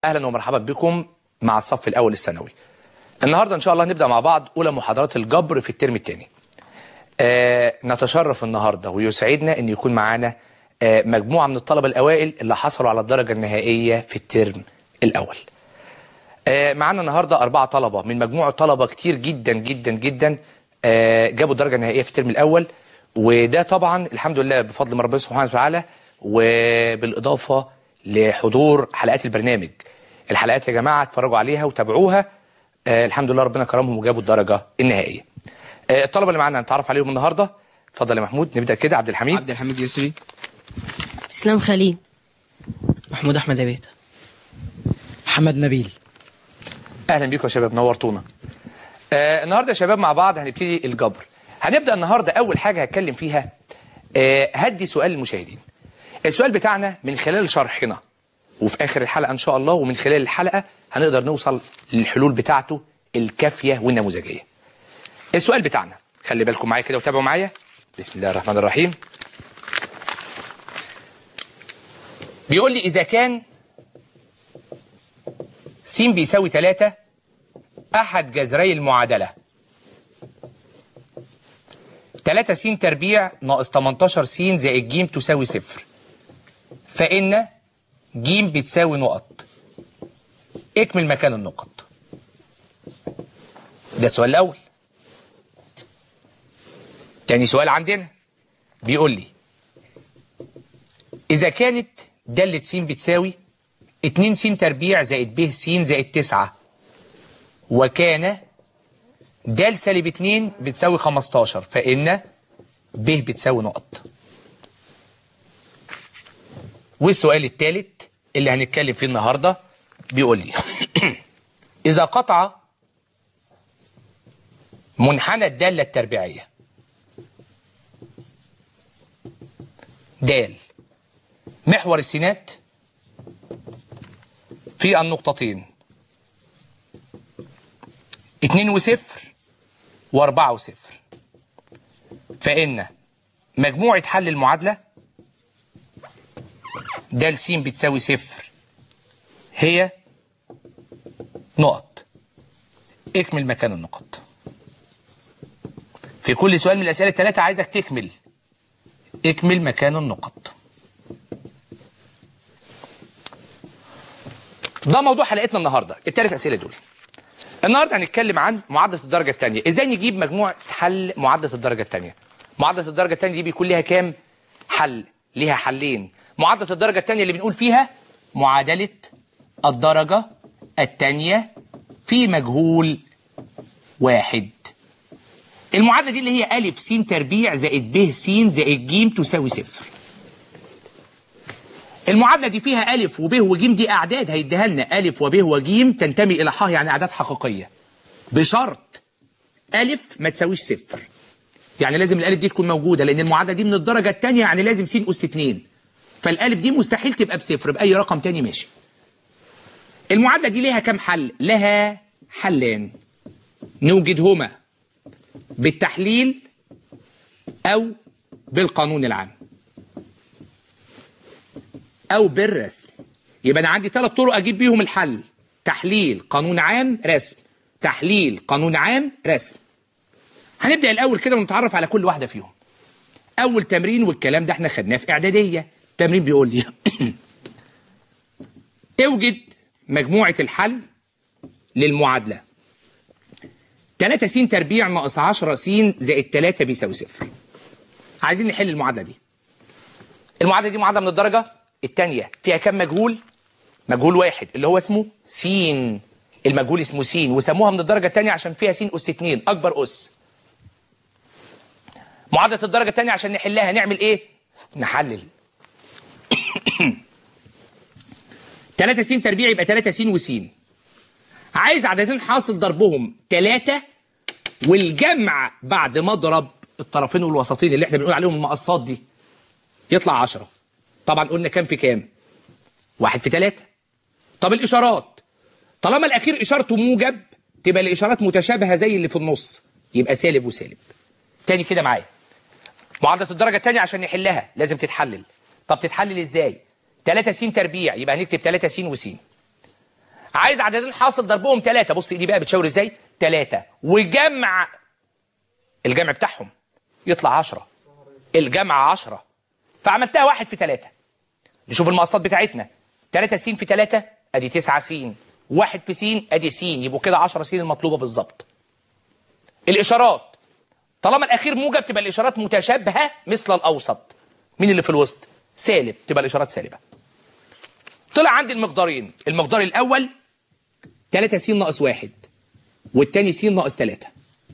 اهلا ومرحبا بكم مع الصف الاول الثانوي النهارده ان شاء الله هنبدا مع بعض اولى محاضرات الجبر في الترم الثاني آه نتشرف النهارده ويسعدنا ان يكون معانا آه مجموعه من الطلبه الاوائل اللي حصلوا على الدرجه النهائيه في الترم الاول آه معانا النهارده اربعه طلبه من مجموعه طلبه كتير جدا جدا جدا آه جابوا الدرجه النهائيه في الترم الاول وده طبعا الحمد لله بفضل من ربنا سبحانه وتعالى وبالاضافه لحضور حلقات البرنامج الحلقات يا جماعه اتفرجوا عليها وتابعوها آه الحمد لله ربنا كرمهم وجابوا الدرجه النهائيه آه الطلبه اللي معانا هنتعرف عليهم النهارده اتفضل يا محمود نبدا كده عبد الحميد عبد الحميد يسري اسلام خليل محمود احمد ابيت محمد نبيل اهلا بيكم يا شباب نورتونا آه النهارده يا شباب مع بعض هنبتدي الجبر هنبدا النهارده اول حاجه هتكلم فيها آه هدي سؤال للمشاهدين السؤال بتاعنا من خلال شرحنا وفي اخر الحلقه ان شاء الله ومن خلال الحلقه هنقدر نوصل للحلول بتاعته الكافيه والنموذجيه السؤال بتاعنا خلي بالكم معايا كده وتابعوا معايا بسم الله الرحمن الرحيم بيقول لي اذا كان س بيساوي 3 احد جذري المعادله 3 س تربيع ناقص 18 س زائد ج تساوي صفر فإن ج بتساوي نقط اكمل مكان النقط ده السؤال الأول تاني سؤال عندنا بيقول لي إذا كانت دالة س بتساوي 2 س تربيع زائد ب س زائد 9 وكان د سالب 2 بتساوي 15 فإن ب بتساوي نقط والسؤال الثالث اللي هنتكلم فيه النهاردة بيقول لي إذا قطع منحنى الدالة التربيعية دال محور السينات في النقطتين اتنين وصفر واربعة وصفر فإن مجموعة حل المعادلة د س بتساوي صفر هي نقط اكمل مكان النقط في كل سؤال من الأسئلة الثلاثة عايزك تكمل اكمل مكان النقط ده موضوع حلقتنا النهاردة الثلاث أسئلة دول النهاردة هنتكلم عن معادلة الدرجة الثانية ازاي نجيب مجموعة حل معادلة الدرجة الثانية معادلة الدرجة الثانية دي بيكون ليها كام حل ليها حلين معادلة الدرجة الثانية اللي بنقول فيها معادلة الدرجة الثانية في مجهول واحد المعادلة دي اللي هي ألف س تربيع زائد ب س زائد ج تساوي صفر المعادلة دي فيها ألف وب وج دي أعداد هيديها لنا ألف وب وج تنتمي إلى ح يعني أعداد حقيقية بشرط ألف ما تساويش صفر يعني لازم الألف دي تكون موجودة لأن المعادلة دي من الدرجة الثانية يعني لازم س أس 2 فالألف دي مستحيل تبقى بصفر بأي رقم تاني ماشي المعادلة دي ليها كام حل؟ لها حلان نوجدهما بالتحليل أو بالقانون العام أو بالرسم يبقى أنا عندي ثلاث طرق أجيب بيهم الحل تحليل قانون عام رسم تحليل قانون عام رسم هنبدأ الأول كده ونتعرف على كل واحدة فيهم أول تمرين والكلام ده احنا خدناه في إعدادية التمرين بيقول لي اوجد مجموعة الحل للمعادلة 3 س تربيع ناقص 10 س زائد 3 بيساوي صفر عايزين نحل المعادلة دي المعادلة دي معادلة من الدرجة الثانية فيها كم مجهول مجهول واحد اللي هو اسمه س المجهول اسمه س وسموها من الدرجة الثانية عشان فيها س أس 2 أكبر أس معادلة الدرجة الثانية عشان نحلها نعمل إيه؟ نحلل 3 س تربيع يبقى 3 س وس عايز عددين حاصل ضربهم 3 والجمع بعد ما اضرب الطرفين والوسطين اللي احنا بنقول عليهم المقصات دي يطلع 10 طبعا قلنا كام في كام؟ واحد في 3 طب الاشارات طالما الاخير اشارته موجب تبقى الاشارات متشابهه زي اللي في النص يبقى سالب وسالب تاني كده معايا معادلة الدرجة الثانية عشان نحلها لازم تتحلل طب تتحلل ازاي 3 س تربيع يبقى هنكتب 3 س وس عايز عددين حاصل ضربهم ثلاثة بص ايدي بقى بتشاور ازاي ثلاثة وجمع الجمع بتاعهم يطلع عشرة الجمع عشرة فعملتها واحد في ثلاثة نشوف المقصات بتاعتنا 3 س في 3 ادي 9 س واحد في س ادي س يبقوا كده 10 س المطلوبة بالظبط الاشارات طالما الاخير موجب تبقى الاشارات متشابهة مثل الاوسط مين اللي في الوسط سالب تبقى الاشارات سالبة طلع عندي المقدارين المقدار الاول 3 س ناقص 1 والتاني س ناقص 3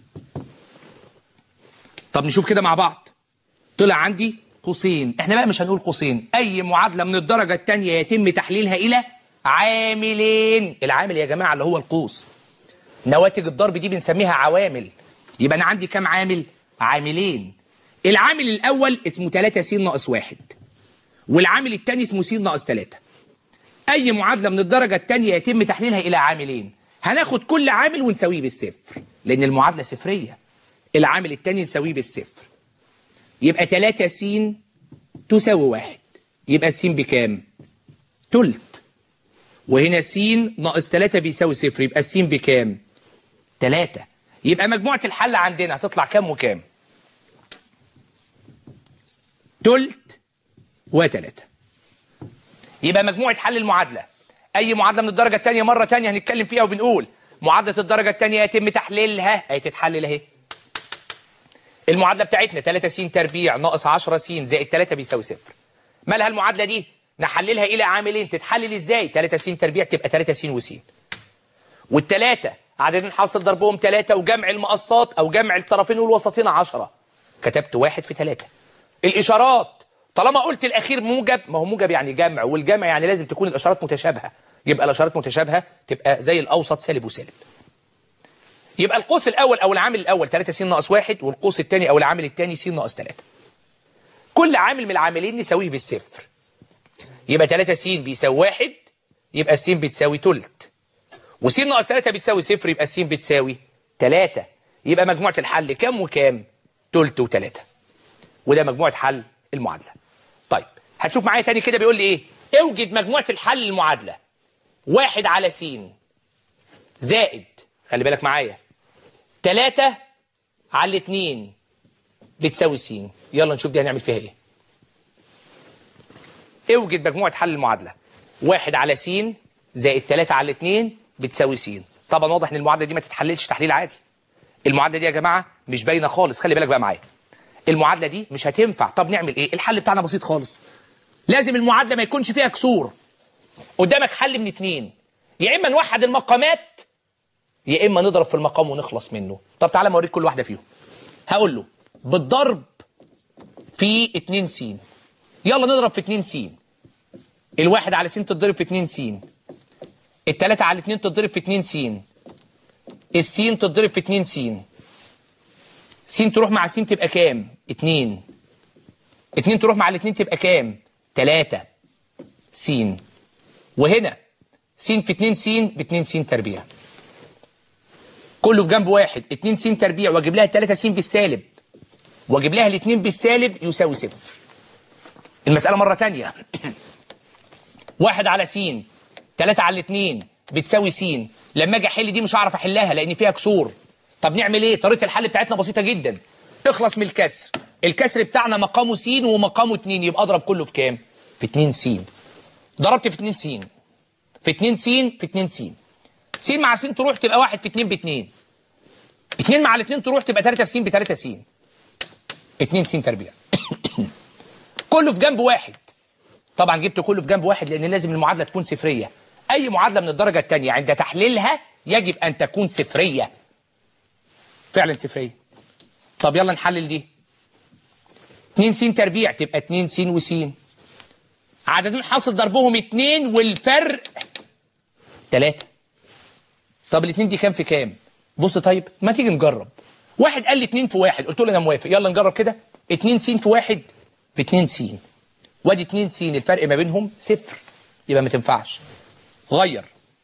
طب نشوف كده مع بعض طلع عندي قوسين احنا بقى مش هنقول قوسين اي معادله من الدرجه الثانيه يتم تحليلها الى عاملين العامل يا جماعه اللي هو القوس نواتج الضرب دي بنسميها عوامل يبقى انا عندي كام عامل عاملين العامل الاول اسمه 3 س ناقص 1 والعامل الثاني اسمه س ناقص 3 اي معادله من الدرجه الثانيه يتم تحليلها الى عاملين هناخد كل عامل ونساويه بالصفر لان المعادله صفريه العامل الثاني نساويه بالصفر يبقى 3 س تساوي واحد يبقى الس بكام؟ تلت وهنا س ناقص 3 بيساوي صفر يبقى الس بكام؟ 3 يبقى مجموعة الحل عندنا هتطلع كام وكام؟ تلت وتلاتة يبقى مجموعة حل المعادلة أي معادلة من الدرجة الثانية مرة ثانية هنتكلم فيها وبنقول معادلة الدرجة الثانية يتم تحليلها هي تتحلل اهي المعادله بتاعتنا 3 س تربيع ناقص 10 س زائد 3 بيساوي صفر مالها المعادله دي نحللها الى عاملين تتحلل ازاي 3 س تربيع تبقى 3 س وس والثلاثه عددين حاصل ضربهم 3 وجمع المقصات او جمع الطرفين والوسطين 10 كتبت واحد في 3 الاشارات طالما قلت الاخير موجب ما هو موجب يعني جمع والجمع يعني لازم تكون الاشارات متشابهه يبقى الاشارات متشابهه تبقى زي الاوسط سالب وسالب يبقى القوس الأول أو العامل الأول 3 س ناقص 1 والقوس الثاني أو العامل الثاني س ناقص 3 كل عامل من العاملين نساويه بالصفر يبقى 3 س بيساوي 1 يبقى الس بتساوي تلت وس ناقص 3 بتساوي صفر يبقى الس بتساوي 3 يبقى مجموعة الحل كام وكام؟ تلت وتلاتة وده مجموعة حل المعادلة طيب هتشوف معايا تاني كده بيقول لي ايه؟ اوجد مجموعة الحل المعادلة واحد على س زائد خلي بالك معايا 3 على 2 بتساوي س يلا نشوف دي هنعمل فيها ايه اوجد مجموعة حل المعادلة 1 على س زائد 3 على 2 بتساوي س طبعا واضح ان المعادلة دي ما تتحللش تحليل عادي المعادلة دي يا جماعة مش باينة خالص خلي بالك بقى معايا المعادلة دي مش هتنفع طب نعمل ايه الحل بتاعنا بسيط خالص لازم المعادلة ما يكونش فيها كسور قدامك حل من اتنين يا اما نوحد المقامات يا اما نضرب في المقام ونخلص منه طب تعالى ما اوريك كل واحده فيهم هقول له بالضرب في 2 س يلا نضرب في 2 س الواحد على س تتضرب في 2 س التلاتة على 2 تتضرب في 2 س السين تتضرب في 2 س س تروح مع س تبقى كام 2 2 تروح مع الاثنين تبقى كام 3 س وهنا س في 2 س ب 2 س تربيع كله في جنب واحد 2 س تربيع واجيب لها 3 س بالسالب واجيب لها الاثنين بالسالب يساوي صفر المسألة مرة تانية واحد على س 3 على الاثنين بتساوي س لما اجي احل دي مش هعرف احلها لان فيها كسور طب نعمل ايه طريقة الحل بتاعتنا بسيطة جدا اخلص من الكسر الكسر بتاعنا مقامه س ومقامه 2 يبقى اضرب كله في كام في 2 س ضربت في 2 س في 2 س في 2 س س مع س تروح تبقى 1 في 2 ب 2 2 مع الاثنين تروح تبقى 3 في س ب 3 س 2 س تربيع كله في جنب واحد طبعا جبت كله في جنب واحد لان لازم المعادله تكون صفريه اي معادله من الدرجه الثانيه عند تحليلها يجب ان تكون صفريه فعلا صفريه طب يلا نحلل دي 2 س تربيع تبقى 2 س وس عددين حاصل ضربهم 2 والفرق 3 طب الاثنين دي كام في كام بص طيب ما تيجي نجرب واحد قال لي 2 في واحد قلت له انا موافق يلا نجرب كده 2 س في واحد ب 2 س وادي 2 س الفرق ما بينهم صفر يبقى ما تنفعش غير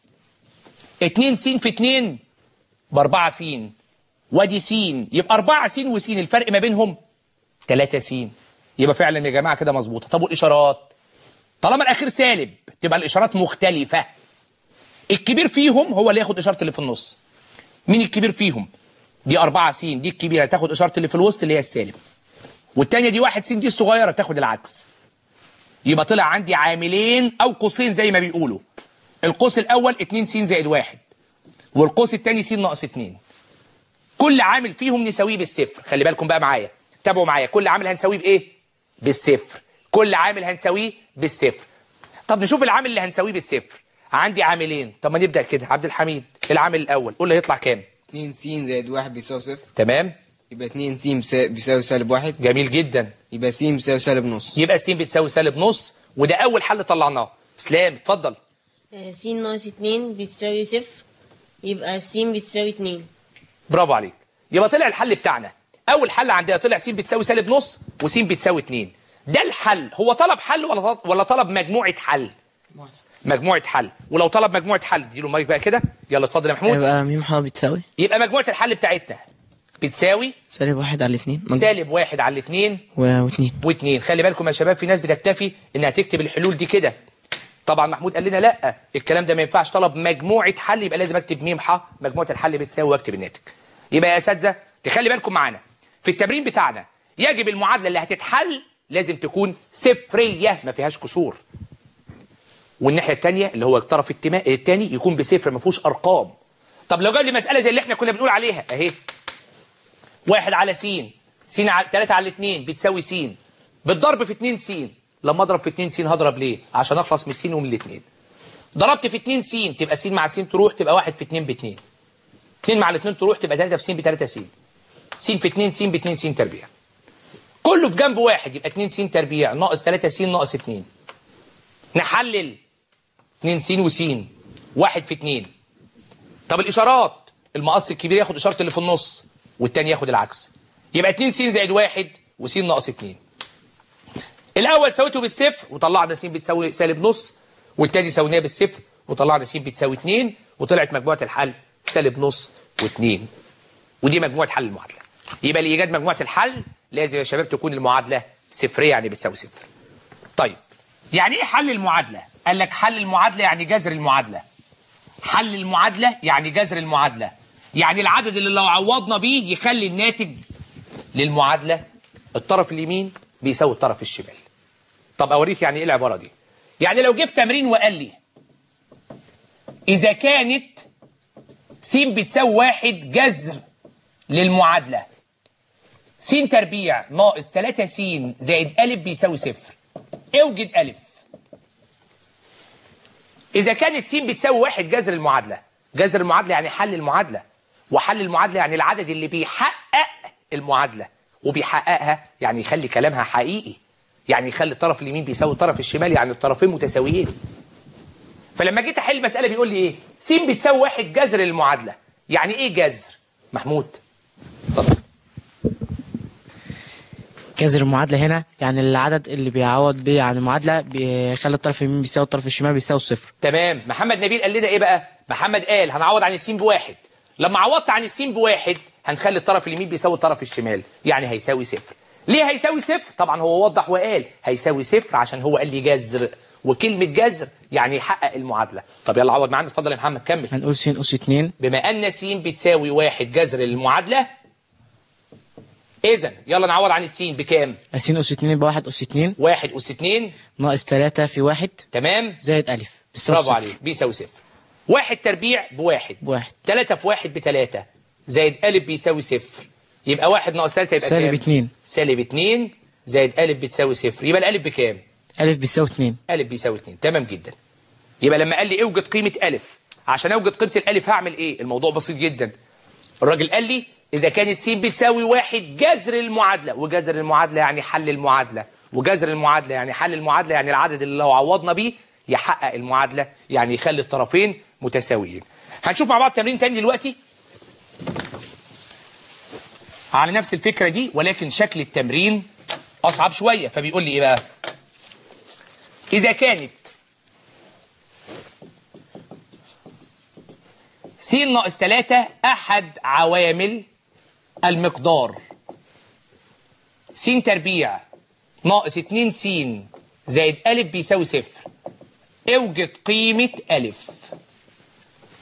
2 س في 2 ب 4 س وادي س يبقى 4 س وس الفرق ما بينهم 3 س يبقى فعلا يا جماعه كده مظبوطه طب والاشارات طالما الاخير سالب تبقى الاشارات مختلفه الكبير فيهم هو اللي ياخد اشاره اللي في النص مين الكبير فيهم دي 4 س دي الكبيره تاخد اشاره اللي في الوسط اللي هي السالب والتانية دي 1 س دي الصغيره تاخد العكس يبقى طلع عندي عاملين او قوسين زي ما بيقولوا القوس الاول 2 س زائد 1 والقوس الثاني س ناقص 2 كل عامل فيهم نساويه بالصفر خلي بالكم بقى معايا تابعوا معايا كل عامل هنساويه بايه بالصفر كل عامل هنساويه بالصفر طب نشوف العامل اللي هنساويه بالصفر عندي عاملين طب ما نبدا كده عبد الحميد العامل الاول قول لي هيطلع كام 2 س زائد 1 بيساوي صفر تمام يبقى 2 س بيسا- بيساوي سالب 1 جميل جدا يبقى س بيساوي سالب نص يبقى س بتساوي سالب نص وده اول حل طلعناه اسلام اتفضل آه، س ناقص اتنين بتساوي صفر يبقى س بتساوي اتنين برافو عليك يبقى طلع الحل بتاعنا اول حل عندنا طلع س بتساوي سالب نص وس بتساوي 2 ده الحل هو طلب حل ولا طلب ولا طلب مجموعه حل مجموعه حل ولو طلب مجموعه حل اديله المايك بقى كده يلا اتفضل يا محمود يبقى ميم ح بتساوي يبقى مجموعه الحل بتاعتنا بتساوي سالب واحد على اتنين مج- سالب واحد على الاثنين و- واتنين واثنين خلي بالكم يا شباب في ناس بتكتفي انها تكتب الحلول دي كده طبعا محمود قال لنا لا الكلام ده ما ينفعش طلب مجموعه حل يبقى لازم اكتب ميم ح مجموعه الحل بتساوي واكتب الناتج يبقى يا اساتذه تخلي بالكم معانا في التمرين بتاعنا يجب المعادله اللي هتتحل لازم تكون صفريه ما فيهاش كسور والناحيه الثانيه اللي هو الطرف التما- الثاني يكون بصفر ما فيهوش ارقام طب لو جاب لي مساله زي اللي احنا كنا بنقول عليها اهي واحد على س س على 3 على 2 بتساوي س بالضرب في 2 س لما اضرب في 2 س هضرب ليه عشان اخلص من الس ومن الاثنين ضربت في 2 س تبقى س مع س تروح تبقى 1 في 2 ب 2 2 مع الاثنين تروح تبقى 3 في س ب 3 س س في 2 س ب 2 س تربيع كله في جنب واحد يبقى 2 س تربيع ناقص 3 س ناقص 2 نحلل 2 س وس 1 في 2 طب الاشارات المقص الكبير ياخد اشاره اللي في النص والتاني ياخد العكس يبقى 2 س زائد 1 وس ناقص 2 الاول سويته بالصفر وطلعنا س بتساوي سالب نص والتاني سويناه بالصفر وطلعنا س بتساوي 2 وطلعت مجموعه الحل سالب نص و2 ودي مجموعه حل المعادله يبقى لايجاد مجموعه الحل لازم يا شباب تكون المعادله صفريه يعني بتساوي صفر طيب يعني ايه حل المعادله قال لك حل المعادله يعني جذر المعادله حل المعادلة يعني جذر المعادلة يعني العدد اللي لو عوضنا بيه يخلي الناتج للمعادلة الطرف اليمين بيساوي الطرف الشمال طب أوريك يعني إيه العبارة دي يعني لو جه في تمرين وقال لي إذا كانت س بتساوي واحد جذر للمعادلة س تربيع ناقص 3 س زائد أ بيساوي صفر اوجد ألف إذا كانت س بتساوي واحد جذر المعادلة جذر المعادلة يعني حل المعادلة وحل المعادلة يعني العدد اللي بيحقق المعادلة وبيحققها يعني يخلي كلامها حقيقي يعني يخلي الطرف اليمين بيساوي الطرف الشمال يعني الطرفين متساويين فلما جيت احل مسألة بيقول لي ايه س بتساوي واحد جذر المعادلة يعني ايه جذر محمود اتفضل جذر المعادلة هنا يعني العدد اللي بيعوض بيه عن المعادلة بيخلي الطرف اليمين بيساوي الطرف الشمال بيساوي الصفر تمام محمد نبيل قال لنا ايه بقى محمد قال هنعوض عن السين بواحد لما عوضت عن السين بواحد هنخلي الطرف اليمين بيساوي الطرف الشمال يعني هيساوي صفر ليه هيساوي صفر طبعا هو وضح وقال هيساوي صفر عشان هو قال لي جذر وكلمة جذر يعني يحقق المعادلة طب يلا عوض معانا اتفضل يا محمد كمل هنقول س أس اتنين بما ان س بتساوي واحد جذر المعادلة اذا يلا نعوض عن السين بكام س أس اتنين يبقى واحد أس اتنين واحد أس اتنين ناقص تلاتة في واحد تمام زائد ألف بيساوي برافو صفر. عليك بيساوي صفر واحد تربيع بواحد بواحد. تلاتة في واحد بتلاتة زائد ألف بيساوي صفر يبقى واحد ناقص تلاتة يبقى سالب كام؟ اتنين. سالب اتنين زائد ألف بتساوي صفر يبقى الألف بكام؟ ألف بيساوي اتنين ألف بيساوي اتنين تمام جدا يبقى لما قال لي اوجد قيمة ألف عشان اوجد قيمة الألف هعمل إيه؟ الموضوع بسيط جدا الراجل قال لي إذا كانت س بتساوي واحد جذر المعادلة وجذر المعادلة يعني حل المعادلة وجذر المعادلة يعني حل المعادلة يعني العدد اللي لو عوضنا بيه يحقق المعادلة يعني يخلي الطرفين متساويين هنشوف مع بعض تمرين تاني دلوقتي على نفس الفكرة دي ولكن شكل التمرين أصعب شوية فبيقول لي إيه بقى إذا كانت س ناقص 3 أحد عوامل المقدار س تربيع ناقص 2 س زائد أ بيساوي صفر اوجد قيمة أ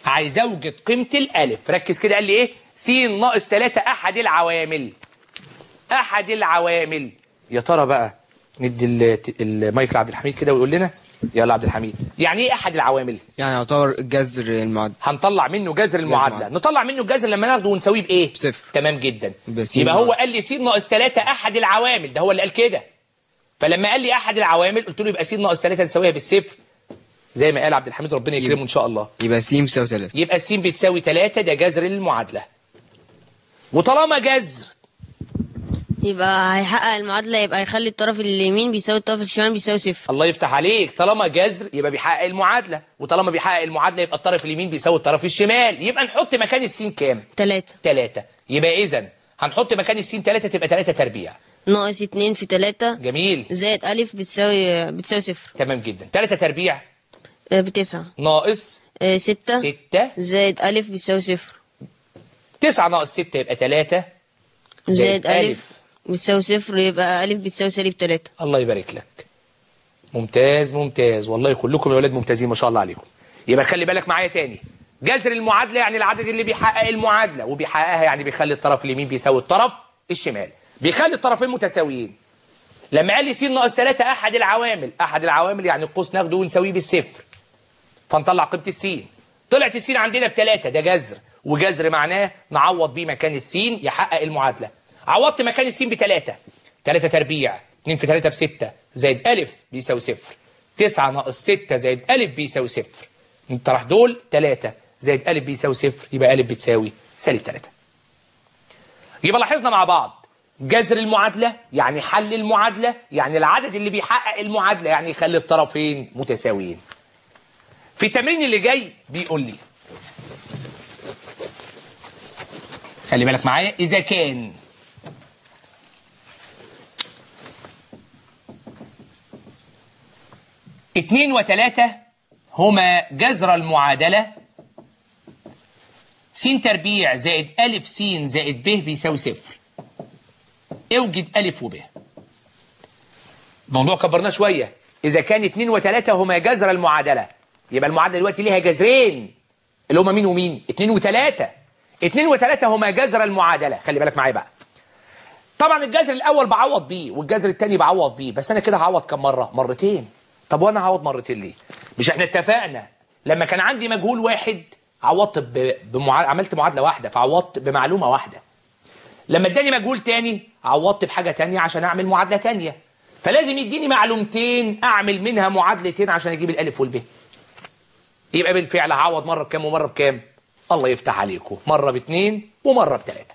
عايز اوجد قيمه الالف ركز كده قال لي ايه س ناقص 3 احد العوامل احد العوامل يا ترى بقى ندي ال- المايك لعبد الحميد كده ويقول لنا يلا عبد الحميد يعني ايه احد العوامل يعني يعتبر جذر المعدل هنطلع منه جذر المعادله معادلة. نطلع منه الجذر لما ناخده ونساويه بايه بصفر. تمام جدا يبقى س يبقى هو ناقص. قال لي س ناقص 3 احد العوامل ده هو اللي قال كده فلما قال لي احد العوامل قلت له يبقى س ناقص 3 نساويها بالصفر زي ما قال عبد الحميد ربنا يكرمه ان شاء الله يبقى س بيساوي 3 يبقى الس بتساوي 3 ده جذر المعادله وطالما جذر يبقى هيحقق المعادلة يبقى هيخلي الطرف اليمين بيساوي الطرف الشمال بيساوي صفر الله يفتح عليك طالما جذر يبقى بيحقق المعادله وطالما بيحقق المعادله يبقى الطرف اليمين بيساوي الطرف الشمال يبقى نحط مكان السين كام تلاتة 3 يبقى اذا هنحط مكان السين 3 تبقى 3 تربيع ناقص اتنين في تلاتة جميل زائد ألف بتساوي بتساوي صفر تمام جدا 3 تربيع آه، بتسعة ناقص آه، ستة 6 زائد ألف بتساوي صفر 9 ناقص 6 يبقى 3 زائد ألف بتساوي صفر يبقى ألف بتساوي سالب تلاتة الله يبارك لك ممتاز ممتاز والله كلكم يا ولاد ممتازين ما شاء الله عليكم يبقى خلي بالك معايا تاني جذر المعادله يعني العدد اللي بيحقق المعادله وبيحققها يعني بيخلي الطرف اليمين بيساوي الطرف الشمال بيخلي الطرفين متساويين لما قال لي س ناقص 3 احد العوامل احد العوامل يعني القوس ناخده ونساويه بالصفر فنطلع قيمه السين طلعت السين عندنا بثلاثة ده جذر وجذر معناه نعوض بيه مكان السين يحقق المعادلة عوضت مكان السين بثلاثة ثلاثة تربيع 2 في 3 بستة زائد ألف بيساوي صفر 9 ناقص 6 زائد ألف بيساوي صفر نطرح دول 3 زائد ألف بيساوي صفر يبقى ألف بتساوي سالب 3 يبقى لاحظنا مع بعض جذر المعادلة يعني حل المعادلة يعني العدد اللي بيحقق المعادلة يعني يخلي الطرفين متساويين في التمرين اللي جاي بيقول لي خلي بالك معايا إذا كان اتنين وتلاتة هما جذر المعادلة س تربيع زائد ألف س زائد ب بيساوي صفر اوجد ألف وب الموضوع كبرناه شوية إذا كان اتنين وتلاتة هما جذر المعادلة يبقى المعادلة دلوقتي ليها جذرين اللي هما مين ومين اتنين وتلاتة اتنين وتلاتة هما جذر المعادلة خلي بالك معايا بقى طبعا الجذر الأول بعوض بيه والجذر التاني بعوض بيه بس أنا كده هعوض كم مرة مرتين طب وأنا هعوض مرتين ليه مش احنا اتفقنا لما كان عندي مجهول واحد عوضت ب... بمع... عملت معادلة واحدة فعوضت بمعلومة واحدة لما اداني مجهول تاني عوضت بحاجة تانية عشان اعمل معادلة تانية فلازم يديني معلومتين اعمل منها معادلتين عشان اجيب الالف والب يبقى بالفعل هعوض مرة بكام ومرة بكام الله يفتح عليكم مرة باتنين ومرة بتلاتة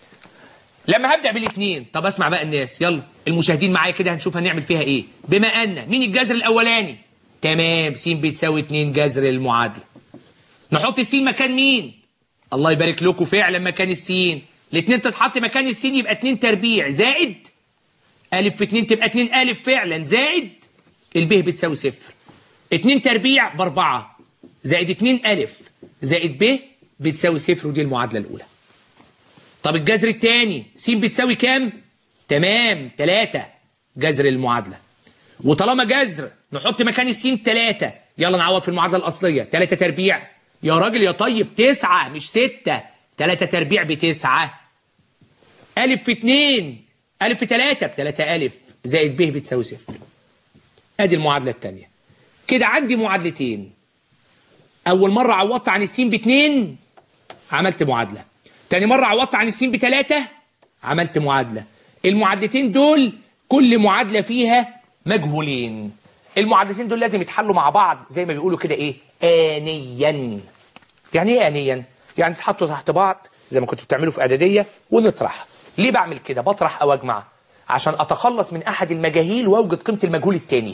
لما هبدأ بالاثنين طب اسمع بقى الناس يلا المشاهدين معايا كده هنشوف هنعمل فيها ايه بما ان مين الجذر الاولاني تمام س بتساوي 2 جذر المعادلة نحط السين مكان مين الله يبارك لكم فعلا مكان السين الاثنين تتحط مكان السين يبقى 2 تربيع زائد ألف في 2 تبقى 2 ألف فعلا زائد الب بتساوي صفر 2 تربيع بأربعة زائد 2 ألف زائد ب بتساوي صفر ودي المعادلة الأولى طب الجذر الثاني س بتساوي كام؟ تمام 3 جذر المعادلة وطالما جذر نحط مكان السين 3 يلا نعوض في المعادلة الأصلية 3 تربيع يا راجل يا طيب 9 مش 6 3 تربيع بتسعة ألف في 2 ألف في 3 ب 3 ألف زائد ب بتساوي صفر أدي المعادلة الثانية كده عندي معادلتين أول مرة عوضت عن السين باتنين عملت معادلة تاني مرة عوضت عن السين بتلاتة عملت معادلة المعادلتين دول كل معادلة فيها مجهولين المعادلتين دول لازم يتحلوا مع بعض زي ما بيقولوا كده ايه آنيا يعني ايه آنيا يعني تحطوا تحت بعض زي ما كنتوا بتعملوا في إعدادية ونطرح ليه بعمل كده بطرح أو أجمع عشان أتخلص من أحد المجاهيل وأوجد قيمة المجهول التاني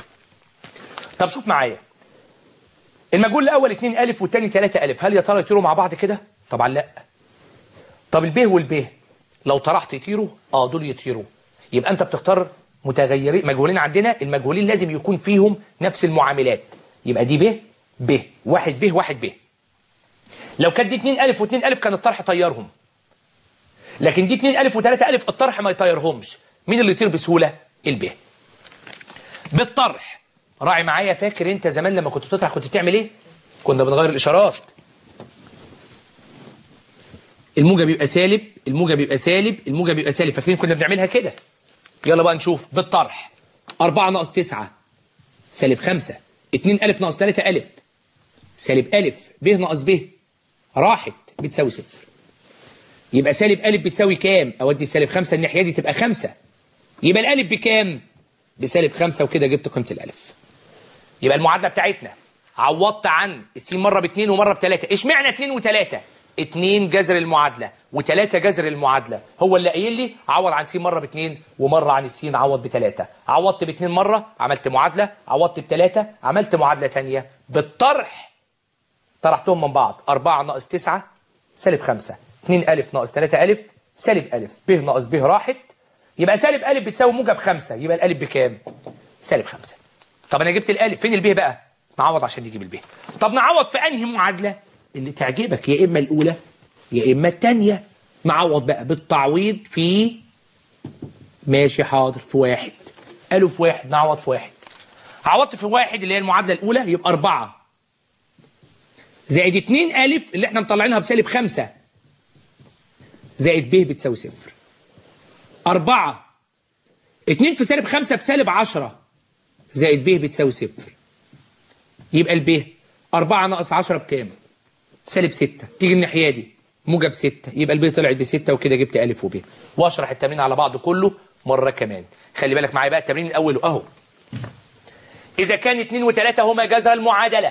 طب شوف معايا المجهول الأول 2 ألف والتاني 3 ألف هل يا ترى يطيروا مع بعض كده؟ طبعا لا طب الب والب لو طرحت يطيروا اه دول يطيروا يبقى انت بتختار متغيرين مجهولين عندنا المجهولين لازم يكون فيهم نفس المعاملات يبقى دي ب ب واحد ب واحد ب لو كانت دي 2 ألف و2 ألف كان الطرح طيرهم لكن دي 2 ألف و3 ألف الطرح ما يطيرهمش مين اللي يطير بسهولة الب بالطرح راعي معايا فاكر انت زمان لما كنت بتطرح كنت بتعمل ايه كنا بنغير الاشارات الموجب يبقى سالب الموجب يبقى سالب الموجب يبقى سالب فاكرين كنا بنعملها كده يلا بقى نشوف بالطرح 4 ناقص 9 سالب 5 2 ألف ناقص 3 ألف سالب ألف ب ناقص ب راحت بتساوي صفر يبقى سالب ألف بتساوي كام أودي سالب 5 الناحية دي تبقى 5 يبقى الألف بكام بسالب 5 وكده جبت قيمة الألف يبقى المعادلة بتاعتنا عوضت عن السين مرة باتنين ومرة بتلاتة اشمعنى اتنين وتلاتة اتنين جذر المعادلة وتلاتة جذر المعادلة هو اللي قايل لي عوض عن سين مرة باتنين ومرة عن السين عوض بتلاتة عوضت باتنين مرة عملت معادلة عوضت بتلاتة عملت معادلة تانية بالطرح طرحتهم من بعض أربعة ناقص تسعة سالب خمسة اتنين ألف ناقص تلاتة ألف سالب ألف ب ناقص ب راحت يبقى سالب ألف بتساوي موجب خمسة يبقى الألف بكام؟ سالب خمسة طب أنا جبت الألف فين الب بقى؟ نعوض عشان نجيب الب طب نعوض في أنهي معادلة؟ اللي تعجبك يا إما الأولى يا إما التانية نعوض بقى بالتعويض في ماشي حاضر في واحد قالوا في واحد نعوض في واحد عوضت في واحد اللي هي المعادلة الأولى يبقى أربعة زائد اتنين ألف اللي احنا مطلعينها بسالب خمسة زائد ب بتساوي صفر أربعة اتنين في سالب خمسة بسالب عشرة زائد ب بتساوي صفر يبقى الب أربعة ناقص عشرة بكام؟ سالب ستة تيجي الناحية دي موجب ستة يبقى الب طلعت بستة وكده جبت ألف وب واشرح التمرين على بعضه كله مرة كمان خلي بالك معايا بقى التمرين من أوله أهو إذا كان اتنين وتلاتة هما جذر المعادلة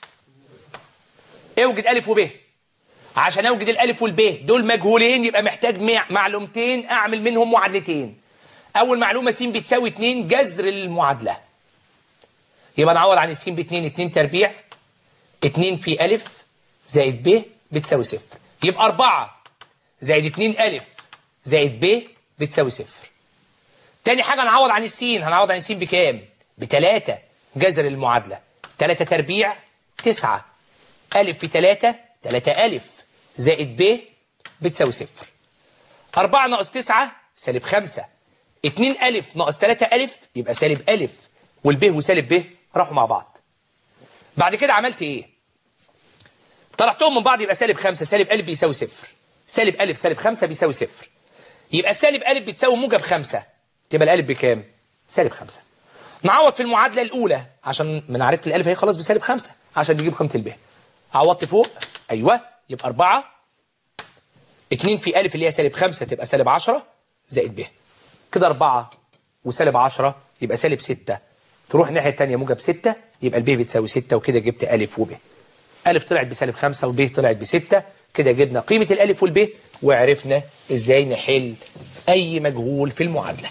اوجد ألف وب عشان اوجد الألف والب دول مجهولين يبقى محتاج مع- معلومتين أعمل منهم معادلتين أول معلومة س بتساوي 2 جذر المعادلة يبقى نعوض عن الس ب 2 2 تربيع 2 في ألف زائد ب بتساوي صفر يبقى 4 زائد 2 ألف زائد ب بتساوي صفر تاني حاجة نعوض عن السين هنعوض عن السين بكام؟ بتلاتة جذر المعادلة تلاتة تربيع تسعة ألف في تلاتة تلاتة ألف زائد ب بتساوي صفر أربعة ناقص تسعة سالب خمسة اتنين ألف ناقص تلاتة ألف يبقى سالب ألف والب وسالب ب راحوا مع بعض بعد كده عملت إيه؟ طرحتهم من بعض يبقى سالب خمسة سالب ألف بيساوي صفر سالب ألف سالب خمسة بيساوي صفر يبقى سالب ألف بتساوي موجب خمسة تبقى الألف بكام؟ سالب خمسة نعوض في المعادلة الأولى عشان من عرفت الألف هي خلاص بسالب خمسة عشان نجيب قيمة الب عوضت فوق أيوه يبقى أربعة اتنين في ألف اللي هي سالب خمسة تبقى سالب عشرة زائد ب كده أربعة وسالب عشرة يبقى سالب ستة تروح الناحية التانية موجب ستة يبقى الب بتساوي ستة وكده جبت ألف وب ألف طلعت بسالب خمسة وب طلعت بستة كده جبنا قيمة الألف والب وعرفنا إزاي نحل أي مجهول في المعادلة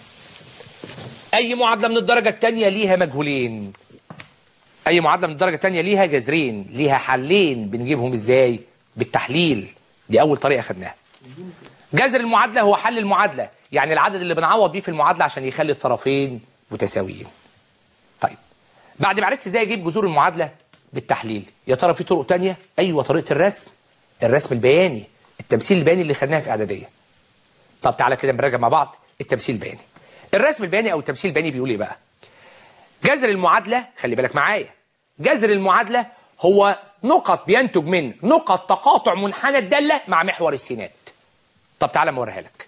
أي معادلة من الدرجة التانية ليها مجهولين أي معادلة من الدرجة التانية ليها جذرين ليها حلين بنجيبهم إزاي بالتحليل دي أول طريقة خدناها جذر المعادلة هو حل المعادلة يعني العدد اللي بنعوض بيه في المعادلة عشان يخلي الطرفين متساويين طيب بعد ما عرفت ازاي اجيب جذور المعادلة بالتحليل يا ترى في طرق تانية ايوه طريقة الرسم الرسم البياني التمثيل البياني اللي خدناها في اعدادية طب تعالى كده نراجع مع بعض التمثيل البياني الرسم البياني او التمثيل البياني بيقول ايه بقى جذر المعادلة خلي بالك معايا جذر المعادلة هو نقط بينتج من نقط تقاطع منحنى الدالة مع محور السينات طب تعالى موريها لك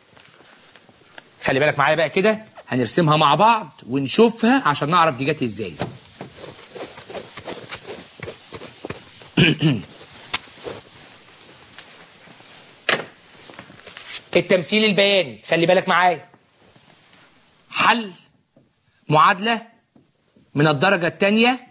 خلي بالك معايا بقى كده هنرسمها مع بعض ونشوفها عشان نعرف دي جت ازاي التمثيل البياني خلي بالك معايا حل معادلة من الدرجة الثانية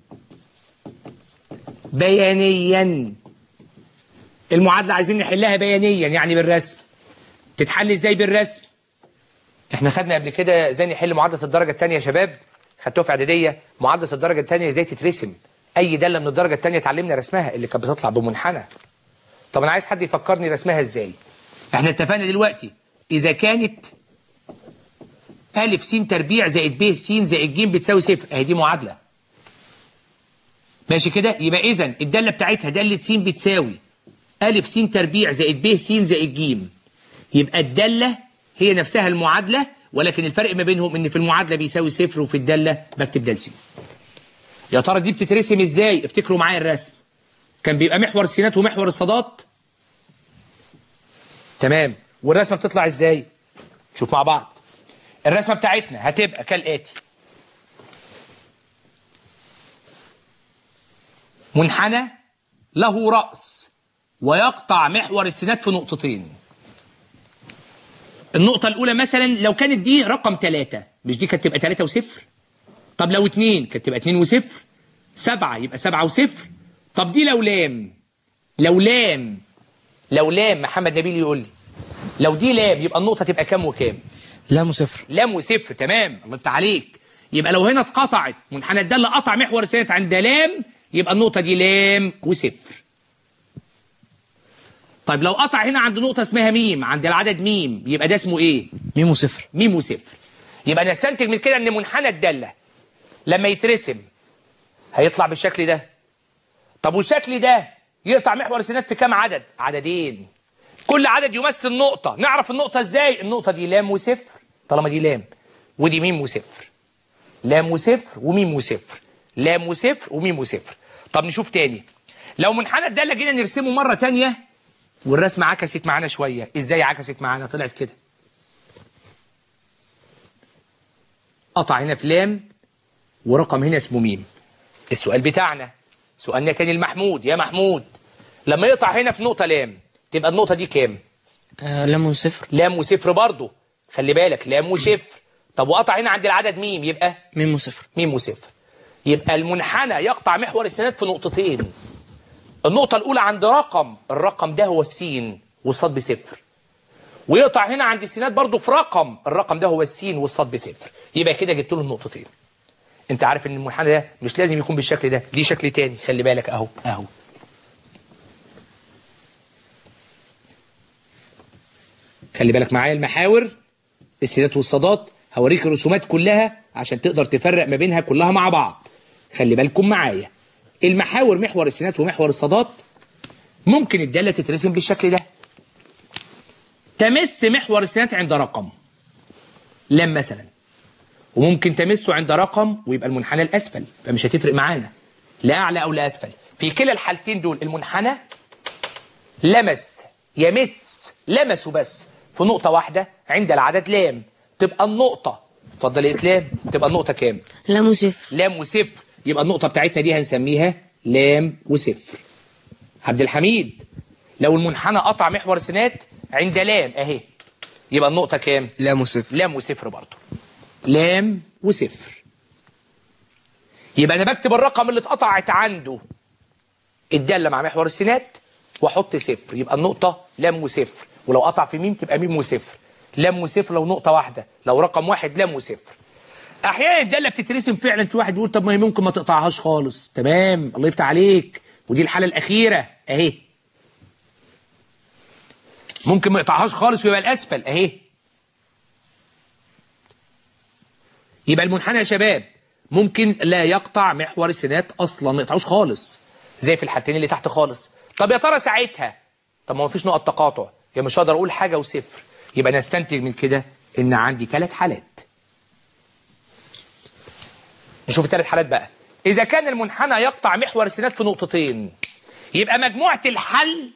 بيانيا المعادلة عايزين نحلها بيانيا يعني بالرسم تتحل ازاي بالرسم احنا خدنا قبل كده ازاي نحل معادلة الدرجة الثانية يا شباب خدتوها في اعدادية معادلة الدرجة الثانية ازاي تترسم اي دالة من الدرجة الثانية اتعلمنا رسمها اللي كانت بتطلع بمنحنى طب انا عايز حد يفكرني رسمها ازاي احنا اتفقنا دلوقتي اذا كانت ألف س تربيع زائد ب س زائد ج بتساوي صفر اهي دي معادلة ماشي كده يبقى اذا الدالة بتاعتها دالة س بتساوي ألف س تربيع زائد ب س زائد ج يبقى الدالة هي نفسها المعادلة ولكن الفرق ما بينهم ان في المعادلة بيساوي صفر وفي الدالة بكتب دال س يا ترى دي بتترسم ازاي افتكروا معايا الرسم كان بيبقى محور السينات ومحور الصادات تمام والرسمه بتطلع ازاي شوف مع بعض الرسمه بتاعتنا هتبقى كالاتي منحنى له راس ويقطع محور السناد في نقطتين النقطة الأولى مثلا لو كانت دي رقم ثلاثة مش دي كانت تبقى ثلاثة وصفر طب لو اتنين كانت تبقى اتنين وصفر سبعة يبقى سبعة وصفر طب دي لو لام لو لام لو لام محمد نبيل يقول لي لو دي لام يبقى النقطة تبقى كام وكام لام وصفر لام وصفر تمام الله يفتح عليك يبقى لو هنا اتقطعت منحنى الدالة قطع محور السنة عند لام يبقى النقطة دي لام وصفر طيب لو قطع هنا عند نقطة اسمها ميم عند العدد ميم يبقى ده اسمه ايه ميم وصفر ميم وصفر يبقى نستنتج من كده ان منحنى الدالة لما يترسم هيطلع بالشكل ده طب والشكل ده يقطع محور السنات في كام عدد عددين كل عدد يمثل نقطة نعرف النقطة ازاي النقطة دي لام وصفر طالما دي لام ودي ميم وصفر لام وصفر وميم وصفر لام وصفر وميم وصفر طب نشوف تاني لو منحنى الدالة جينا نرسمه مرة تانية والرسمة عكست معانا شوية ازاي عكست معانا طلعت كده قطع هنا في لام ورقم هنا اسمه ميم السؤال بتاعنا سؤالنا تاني المحمود يا محمود لما يقطع هنا في نقطة لام تبقى النقطة دي كام آه لام وصفر لام وصفر برضه خلي بالك لام وصفر طب وقطع هنا عند العدد ميم يبقى ميم وصفر ميم وصفر يبقى المنحنى يقطع محور السناد في نقطتين النقطة الأولى عند رقم الرقم ده هو السين والصاد بصفر ويقطع هنا عند السينات برضه في رقم الرقم ده هو السين والصاد بصفر يبقى كده جبت له النقطتين انت عارف ان المنحنى ده مش لازم يكون بالشكل ده دي شكل تاني خلي بالك اهو اهو خلي بالك معايا المحاور السينات والصادات هوريك الرسومات كلها عشان تقدر تفرق ما بينها كلها مع بعض خلي بالكم معايا المحاور محور السينات ومحور الصادات ممكن الدالة تترسم بالشكل ده تمس محور السينات عند رقم لام مثلا وممكن تمسه عند رقم ويبقى المنحنى الأسفل فمش هتفرق معانا لا أعلى أو لا أسفل في كلا الحالتين دول المنحنى لمس يمس لمسه بس في نقطة واحدة عند العدد لام تبقى النقطة اتفضل يا إسلام تبقى النقطة كام لام وصفر لام وصفر يبقى النقطة بتاعتنا دي هنسميها لام وصفر عبد الحميد لو المنحنى قطع محور سنات عند لام اهي يبقى النقطة كام لام وصفر لام وصفر برضه لام وصفر يبقى انا بكتب الرقم اللي اتقطعت عنده الدالة مع محور السنات واحط صفر يبقى النقطة لام وصفر ولو قطع في ميم تبقى ميم وصفر لام وصفر لو نقطة واحدة لو رقم واحد لام وصفر احيانا الداله بتترسم فعلا في واحد يقول طب ما هي ممكن ما تقطعهاش خالص تمام الله يفتح عليك ودي الحاله الاخيره اهي ممكن ما يقطعهاش خالص ويبقى الاسفل اهي يبقى المنحنى يا شباب ممكن لا يقطع محور السنات اصلا ما يقطعوش خالص زي في الحالتين اللي تحت خالص طب يا ترى ساعتها طب ما فيش نقط تقاطع يا مش هقدر اقول حاجه وصفر يبقى نستنتج من كده ان عندي ثلاث حالات نشوف الثلاث حالات بقى إذا كان المنحنى يقطع محور السنات في نقطتين يبقى مجموعة الحل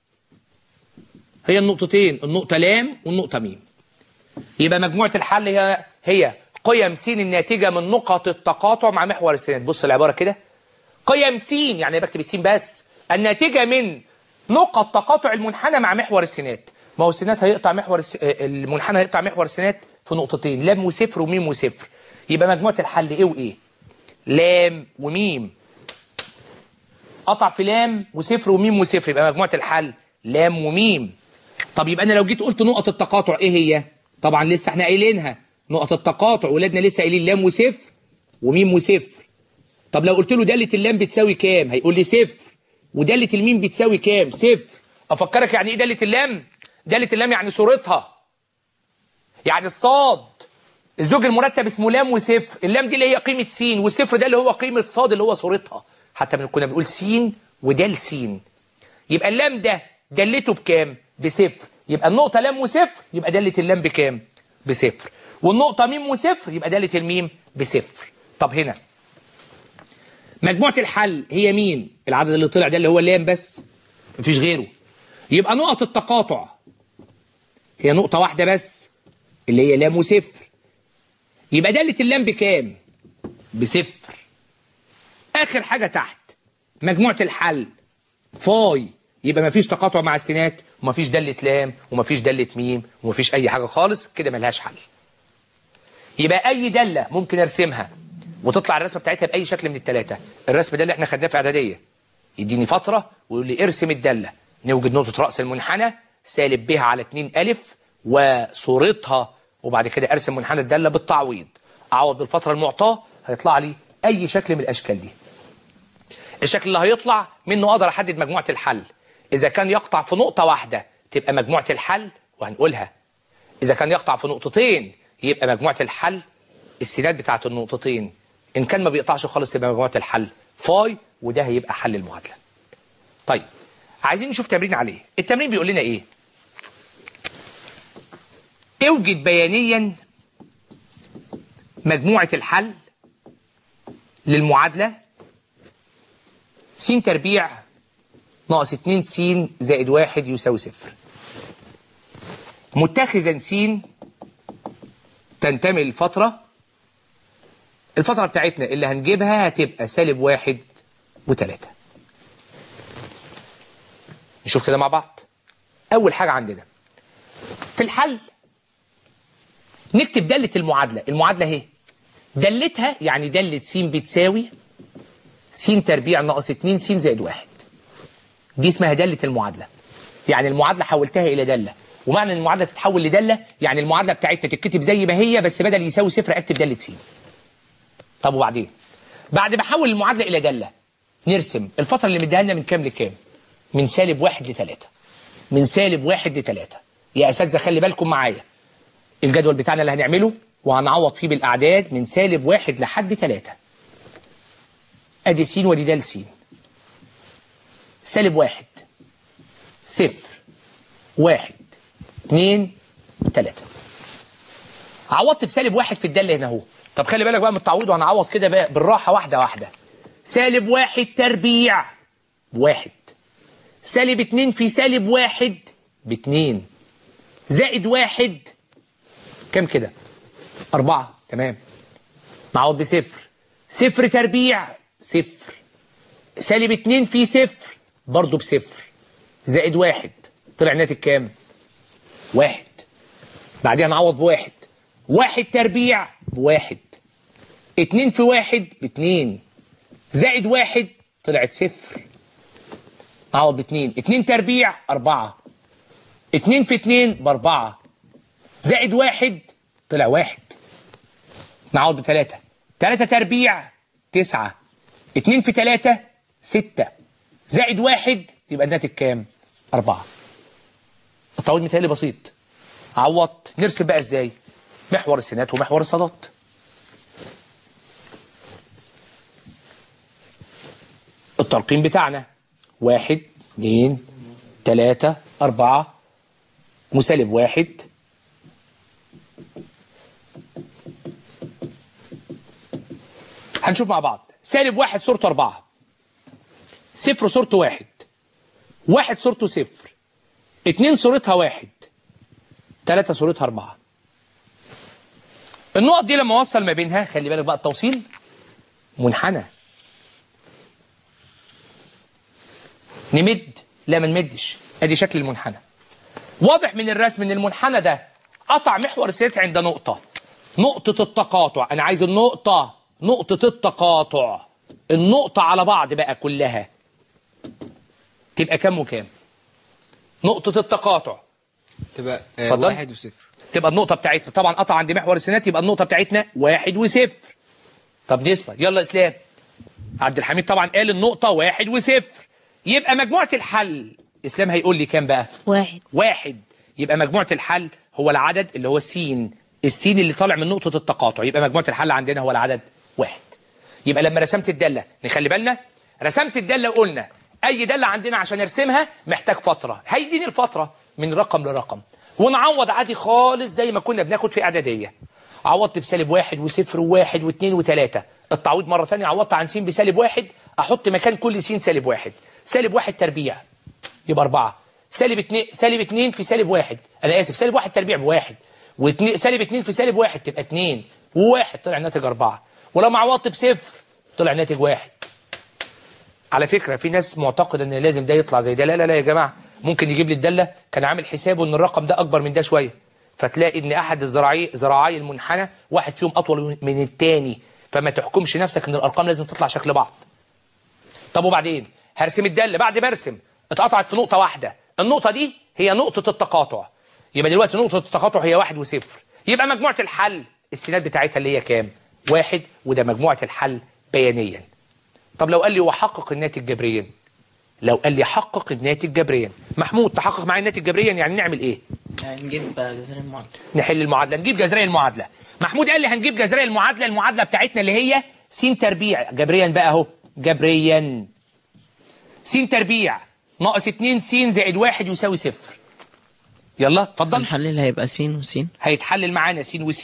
هي النقطتين النقطة لام والنقطة ميم يبقى مجموعة الحل هي هي قيم س الناتجة من نقط التقاطع مع محور السنات بص العبارة كده قيم س يعني بكتب السين بس الناتجة من نقط تقاطع المنحنى مع محور السنات ما هو السنات هيقطع محور الس... المنحنى هيقطع محور السنات في نقطتين لام وصفر وميم وصفر يبقى مجموعة الحل ايه وايه لام وميم قطع في لام وصفر وميم وصفر يبقى مجموعة الحل لام وميم طب يبقى انا لو جيت قلت نقط التقاطع ايه هي طبعا لسه احنا قايلينها نقط التقاطع ولادنا لسه قايلين لام وصفر وميم وصفر طب لو قلت له دالة اللام بتساوي كام هيقول لي صفر ودالة الميم بتساوي كام صفر افكرك يعني ايه دالة اللام دالة اللام يعني صورتها يعني الصاد الزوج المرتب اسمه لام وصفر اللام دي اللي هي قيمة س والصفر ده اللي هو قيمة صاد اللي هو صورتها حتى من كنا بنقول س ودال س يبقى اللام ده دلته بكام بصفر يبقى النقطة لام وصفر يبقى دالة اللام بكام بصفر والنقطة ميم وصفر يبقى دالة الميم بصفر طب هنا مجموعة الحل هي مين العدد اللي طلع ده اللي هو اللام بس مفيش غيره يبقى نقط التقاطع هي نقطة واحدة بس اللي هي لام وصفر يبقى دالة اللام بكام بصفر آخر حاجة تحت مجموعة الحل فاي يبقى مفيش تقاطع مع السينات ومفيش دالة لام ومفيش دالة ميم ومفيش أي حاجة خالص كده ملهاش حل يبقى أي دالة ممكن أرسمها وتطلع الرسمة بتاعتها بأي شكل من الثلاثة الرسم ده اللي احنا خدناه في إعدادية يديني فترة ويقول لي ارسم الدالة نوجد نقطة رأس المنحنى سالب بها على 2 ألف وصورتها وبعد كده أرسم منحنى الدالة بالتعويض أعوض بالفترة المعطاة هيطلع لي أي شكل من الأشكال دي الشكل اللي هيطلع منه أقدر أحدد مجموعة الحل إذا كان يقطع في نقطة واحدة تبقى مجموعة الحل وهنقولها إذا كان يقطع في نقطتين يبقى مجموعة الحل السينات بتاعت النقطتين إن كان ما بيقطعش خالص تبقى مجموعة الحل فاي وده هيبقى حل المعادلة طيب عايزين نشوف تمرين عليه التمرين بيقول لنا إيه اوجد بيانيا مجموعة الحل للمعادلة س تربيع ناقص 2 س زائد 1 يساوي صفر متخذا س تنتمي للفترة الفترة بتاعتنا اللي هنجيبها هتبقى سالب واحد وتلاتة نشوف كده مع بعض أول حاجة عندنا في الحل نكتب دالة المعادلة المعادلة اهي دلتها يعني دالة س بتساوي س تربيع ناقص 2 س زائد 1 دي اسمها دالة المعادلة يعني المعادلة حولتها إلى دالة ومعنى ان المعادلة تتحول لدالة يعني المعادلة بتاعتنا تتكتب زي ما هي بس بدل يساوي صفر اكتب دالة س طب وبعدين بعد ما احول المعادلة إلى دالة نرسم الفترة اللي مديها لنا من كام لكام من سالب واحد لتلاتة من سالب واحد لتلاتة يا أساتذة خلي بالكم معايا الجدول بتاعنا اللي هنعمله وهنعوض فيه بالأعداد من سالب واحد لحد تلاتة أدي س ودي دال س سالب واحد صفر واحد اتنين تلاتة عوضت بسالب واحد في الدالة هنا اهو طب خلي بالك بقى من التعويض وهنعوض كده بقى بالراحة واحدة واحدة سالب واحد تربيع بواحد سالب اتنين في سالب واحد باتنين زائد واحد كم كده أربعة تمام نعوض بصفر صفر تربيع صفر سالب اتنين في صفر برضه بصفر زائد واحد طلع ناتج كام واحد بعدين نعوض بواحد واحد تربيع بواحد اتنين في واحد باتنين زائد واحد طلعت صفر نعوض باتنين اتنين تربيع أربعة اتنين في اتنين بأربعة زائد واحد طلع واحد نعوض بتلاتة تلاتة تربيع تسعة اتنين في تلاتة ستة زائد واحد يبقى الناتج كام؟ أربعة التعويض متهيألي بسيط عوضت نرسم بقى ازاي؟ محور السينات ومحور الصادات الترقيم بتاعنا واحد اتنين تلاتة أربعة وسالب واحد هنشوف مع بعض سالب واحد صورته أربعة صفر صورته واحد واحد صورته صفر اتنين صورتها واحد تلاتة صورتها أربعة النقط دي لما اوصل ما بينها خلي بالك بقى التوصيل منحنى نمد لا ما نمدش ادي شكل المنحنى واضح من الرسم ان المنحنى ده قطع محور السيرت عند نقطة نقطة التقاطع انا عايز النقطة نقطة التقاطع النقطة على بعض بقى كلها تبقى كام وكام نقطة التقاطع تبقى آه اتفضل. واحد وصفر تبقى النقطة بتاعتنا طبعا قطع عند محور السينات يبقى النقطة بتاعتنا واحد وصفر طب نسبة يلا إسلام عبد الحميد طبعا قال النقطة واحد وصفر يبقى مجموعة الحل إسلام هيقول لي كام بقى واحد واحد يبقى مجموعة الحل هو العدد اللي هو السين السين اللي طالع من نقطة التقاطع يبقى مجموعة الحل عندنا هو العدد واحد يبقى لما رسمت الدالة نخلي بالنا رسمت الدالة وقلنا أي دالة عندنا عشان ارسمها محتاج فترة هيديني الفترة من رقم لرقم ونعوض عادي خالص زي ما كنا بناخد في إعدادية عوضت بسالب واحد وصفر وواحد واثنين وثلاثة التعويض مرة تانية عوضت عن س بسالب واحد أحط مكان كل س سالب واحد سالب واحد تربيع يبقى أربعة سالب 2 سالب 2 في سالب 1 انا اسف سالب 1 تربيع بواحد واثنين سالب 2 في سالب 1 تبقى 2 وواحد طلع ناتج 4 ولو معوضت بصفر طلع ناتج 1 على فكرة في ناس معتقدة ان لازم ده يطلع زي ده لا لا لا يا جماعة ممكن يجيب لي الدالة كان عامل حسابه ان الرقم ده اكبر من ده شوية فتلاقي ان احد الزراعي زراعي المنحنى واحد فيهم اطول من التاني فما تحكمش نفسك ان الارقام لازم تطلع شكل بعض طب وبعدين هرسم الدالة بعد ما ارسم اتقطعت في نقطة واحدة النقطة دي هي نقطة التقاطع يبقى دلوقتي نقطة التقاطع هي واحد وصفر يبقى مجموعة الحل السينات بتاعتها اللي هي كام واحد وده مجموعة الحل بيانيا طب لو قال لي وحقق الناتج جبريا لو قال لي حقق الناتج جبريا محمود تحقق معايا الناتج جبريا يعني نعمل ايه يعني نجيب جذر المعادلة نحل المعادله نجيب جذريه المعادله محمود قال لي هنجيب جذريه المعادله المعادله بتاعتنا اللي هي س تربيع جبريا بقى اهو جبريا س تربيع ناقص 2 س زائد 1 يساوي صفر يلا اتفضل هنحلل هيبقى س وس هيتحلل معانا س وس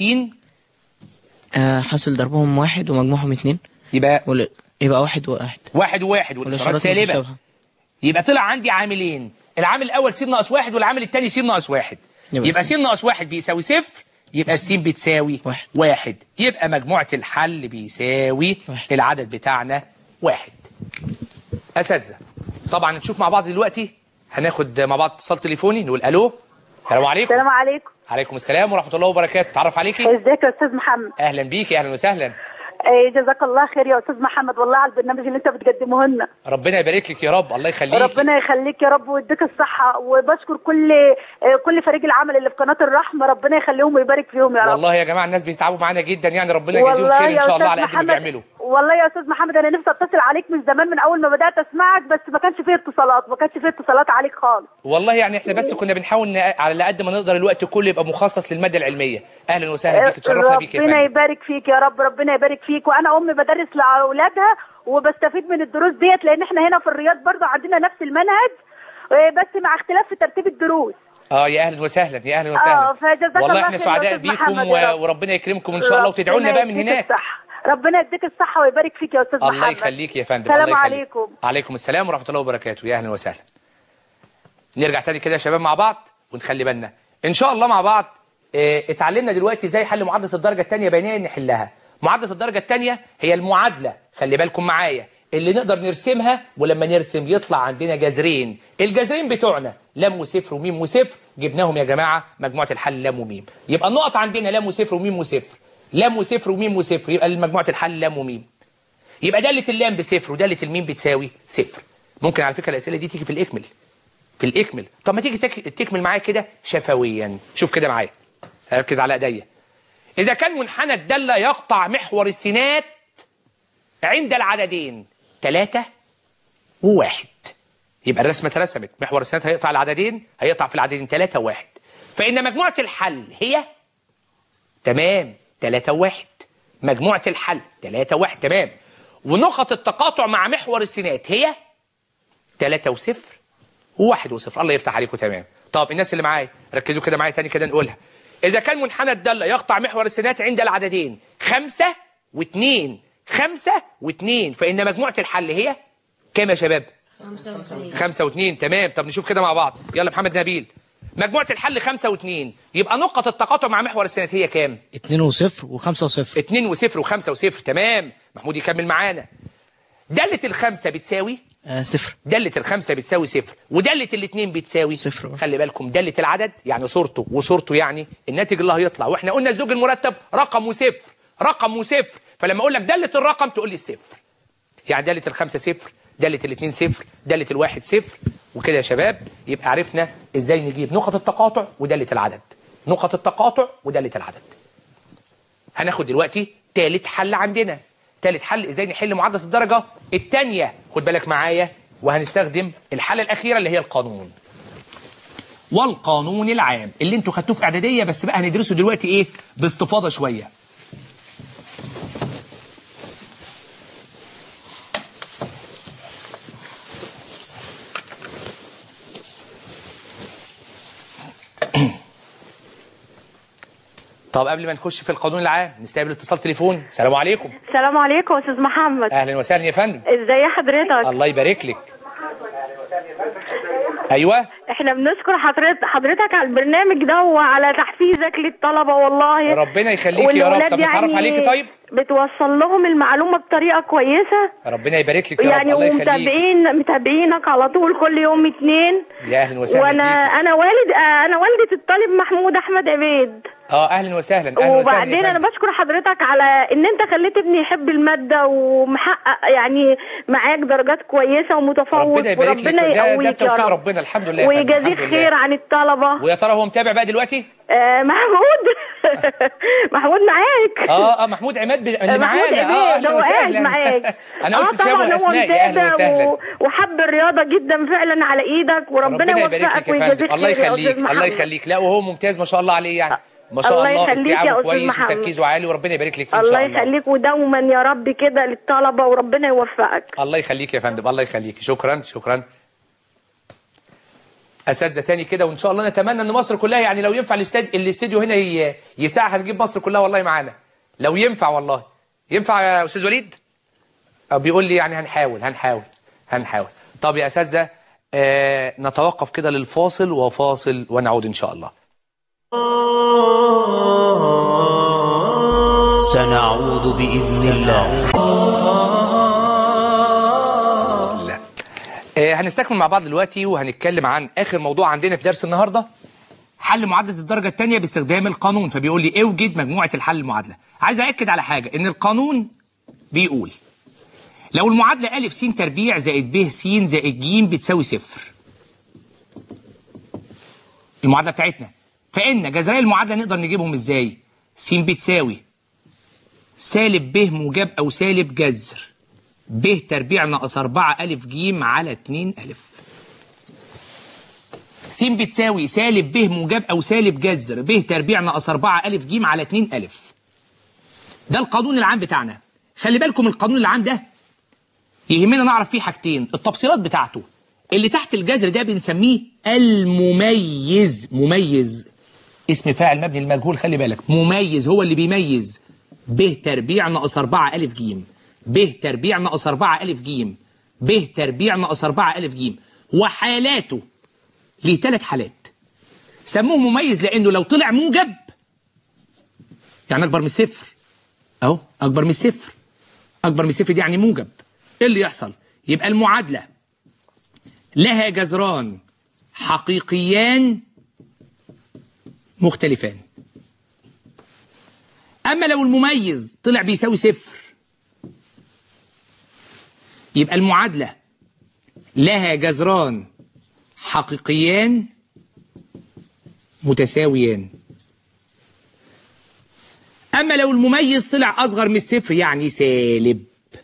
آه حاصل ضربهم واحد ومجموعهم اتنين يبقى ولا يبقى واحد وواحد واحد وواحد والاشارات والإشارات سالبه متشابهة. يبقى طلع عندي عاملين العامل الاول س ناقص واحد والعامل الثاني س ناقص واحد يبقى يبقى س. س ناقص واحد بيساوي صفر يبقى الس بتساوي واحد. واحد يبقى مجموعة الحل بيساوي واحد. العدد بتاعنا واحد أساتذة طبعا نشوف مع بعض دلوقتي هناخد مع بعض اتصال تليفوني نقول ألو السلام عليكم السلام عليكم عليكم السلام ورحمة الله وبركاته تعرف عليكي ازيك يا استاذ محمد أهلا بيكي أهلا وسهلا إيه، جزاك الله خير يا استاذ محمد والله على البرنامج اللي انت بتقدمه لنا ربنا يبارك لك يا رب الله يخليكي ربنا يخليك يا رب ويديك الصحه وبشكر كل آه، كل فريق العمل اللي في قناه الرحمه ربنا يخليهم ويبارك فيهم يا رب والله يا جماعة الناس بيتعبوا معانا جدا يعني ربنا يجازيهم خير إن شاء الله على قد ما بيعملوا والله يا استاذ محمد انا نفسي اتصل عليك من زمان من اول ما بدات اسمعك بس ما كانش فيه اتصالات ما كانش فيه اتصالات عليك خالص والله يعني احنا بس كنا بنحاول ن- على قد ما نقدر الوقت كله يبقى مخصص للماده العلميه اهلا وسهلا بيك اتشرفنا بيك يا ربنا فندم يبارك فيك يا رب ربنا يبارك فيك وانا ام بدرس لاولادها وبستفيد من الدروس ديت لان احنا هنا في الرياض برضه عندنا نفس المنهج آه، بس مع اختلاف في ترتيب الدروس اه يا اهلا وسهلا يا اهلا وسهلا اه فجزاك والله الله احنا خير يا سعداء أستاذ بيكم محمد و... يا رب. وربنا يكرمكم ان شاء الله وتدعوا لنا ربنا بقى من يديك هناك الصحة. ربنا يديك الصحه ويبارك فيك يا استاذ محمد الله يخليك يا فندم السلام الله يخليك. عليكم عليكم السلام ورحمه الله وبركاته يا اهلا وسهلا نرجع تاني كده يا شباب مع بعض ونخلي بالنا ان شاء الله مع بعض اه اتعلمنا دلوقتي ازاي حل معادله الدرجه الثانيه بينيا نحلها معادله الدرجه الثانيه هي المعادله خلي بالكم معايا اللي نقدر نرسمها ولما نرسم يطلع عندنا جذرين الجذرين بتوعنا لام وصفر وميم وصفر جبناهم يا جماعه مجموعه الحل لام وميم يبقى النقط عندنا لام وصفر وميم وصفر لام وصفر وميم وصفر يبقى مجموعه الحل لام وميم يبقى دالة اللام بصفر ودالة الميم بتساوي صفر ممكن على فكرة الأسئلة دي تيجي في الإكمل في الإكمل طب ما تيجي تك... تكمل معايا كده شفويا شوف كده معايا ركز على ايديا إذا كان منحنى الدالة يقطع محور السينات عند العددين ثلاثة وواحد يبقى الرسمة اترسمت محور السينات هيقطع العددين هيقطع في العددين ثلاثة وواحد فإن مجموعة الحل هي تمام 3 1 مجموعة الحل 3 1 تمام ونقط التقاطع مع محور السينات هي 3 وصفر وواحد وصفر الله يفتح عليكم تمام طب الناس اللي معايا ركزوا كده معايا تاني كده نقولها إذا كان منحنى الدالة يقطع محور السينات عند العددين خمسة واثنين خمسة واثنين فإن مجموعة الحل هي كام يا شباب؟ خمسة واثنين تمام طب نشوف كده مع بعض يلا محمد نبيل مجموعة الحل خمسة واثنين يبقى نقط التقاطع مع محور السينات هي كام؟ اتنين وصفر وخمسة وصفر اتنين وصفر وخمسة وصفر تمام محمود يكمل معانا دالة الخمسة بتساوي آه صفر دالة الخمسة بتساوي صفر ودالة الاتنين بتساوي صفر برضه. خلي بالكم دالة العدد يعني صورته وصورته يعني الناتج اللي هيطلع واحنا قلنا الزوج المرتب رقم وصفر رقم وصفر فلما اقول لك دالة الرقم تقول لي الصفر يعني دالة الخمسة صفر دالة الاتنين صفر دالة الواحد صفر وكده يا شباب يبقى عرفنا ازاي نجيب نقط التقاطع ودالة العدد نقط التقاطع ودالة العدد هناخد دلوقتي تالت حل عندنا تالت حل ازاي نحل معادله الدرجه الثانيه خد بالك معايا وهنستخدم الحاله الاخيره اللي هي القانون والقانون العام اللي انتوا خدتوه في اعداديه بس بقى هندرسه دلوقتي ايه باستفاضه شويه طب قبل ما نخش في القانون العام نستقبل اتصال تليفوني السلام عليكم السلام عليكم استاذ محمد اهلا وسهلا يا فندم ازاي حضرتك الله يبارك لك ايوه احنا بنشكر حضرتك حضرتك على البرنامج ده وعلى تحفيزك للطلبه والله ربنا يخليكي يا رب والولاد طب نتعرف عليكي طيب بتوصل لهم المعلومه بطريقه كويسه ربنا يبارك لك يا يعني رب الله يخليك ومتابعين متابعينك على طول كل يوم اتنين يا اهلا وسهلا وانا بيكي. انا والد آه، انا والده الطالب محمود احمد عبيد اه اهلا وسهلا اهلا وسهلا وبعدين يا انا فندم. بشكر حضرتك على ان انت خليت ابني يحب الماده ومحقق يعني معاك درجات كويسه ومتفوق ربنا يبارك لك وربنا ده, ده يقويك يا بتوفيق رب ربنا الحمد لله يا فندم، ويجازيك الحمد لله. خير عن الطلبه ويا ترى هو متابع بقى دلوقتي آه محمود محمود معاك اه اه محمود عماد ب... اللي محمود معانا اه عبيد اهلا هو قاعد وسهلا معاك انا آه قلت طبعاً تشابه هو اسماء يا اهلا متابع وسهلا و- وحب الرياضه جدا فعلا على ايدك وربنا ربنا يبارك يوفقك لك يا ويجازيك فندم الله خير يا يخليك أستاذ الله محمد. يخليك لا وهو ممتاز ما شاء الله عليه يعني ما شاء الله الله يخليك يا استيعابه أستاذ كويس محمد. وتركيزه عالي وربنا يبارك لك فيه ان الله شاء الله يخليك ودوما يا رب كده للطلبه وربنا يوفقك الله يخليك يا فندم الله يخليك شكرا شكرا اساتذه تاني كده وان شاء الله نتمنى ان مصر كلها يعني لو ينفع الاستاد الاستوديو هنا ي- يساع هنجيب مصر كلها والله معانا لو ينفع والله ينفع يا استاذ وليد أو بيقول لي يعني هنحاول هنحاول هنحاول طب يا اساتذه آه نتوقف كده للفاصل وفاصل ونعود ان شاء الله سنعود بإذن الله لا آه هنستكمل مع بعض دلوقتي وهنتكلم عن اخر موضوع عندنا في درس النهارده حل معادله الدرجه الثانيه باستخدام القانون فبيقول لي اوجد مجموعه الحل المعادله عايز ااكد على حاجه ان القانون بيقول لو المعادله ا س تربيع زائد ب س زائد ج بتساوي صفر المعادله بتاعتنا فان جذري المعادله نقدر نجيبهم ازاي س بتساوي سالب ب موجب او سالب جذر ب تربيع ناقص 4 ألف ج على 2 ألف س بتساوي سالب ب موجب أو سالب جذر ب تربيع ناقص 4 ألف ج على 2 ألف ده القانون العام بتاعنا خلي بالكم القانون العام ده يهمنا نعرف فيه حاجتين التفصيلات بتاعته اللي تحت الجذر ده بنسميه المميز مميز اسم فاعل مبني للمجهول خلي بالك مميز هو اللي بيميز ب تربيع ناقص 4 ألف ج ب تربيع ناقص 4 ألف ج ب تربيع ناقص 4 ألف ج وحالاته ليه ثلاث حالات سموه مميز لأنه لو طلع موجب يعني أكبر من الصفر أهو أكبر من الصفر أكبر من الصفر دي يعني موجب إيه اللي يحصل؟ يبقى المعادلة لها جذران حقيقيان مختلفان أما لو المميز طلع بيساوي صفر يبقى المعادلة لها جذران حقيقيان متساويان أما لو المميز طلع أصغر من الصفر يعني سالب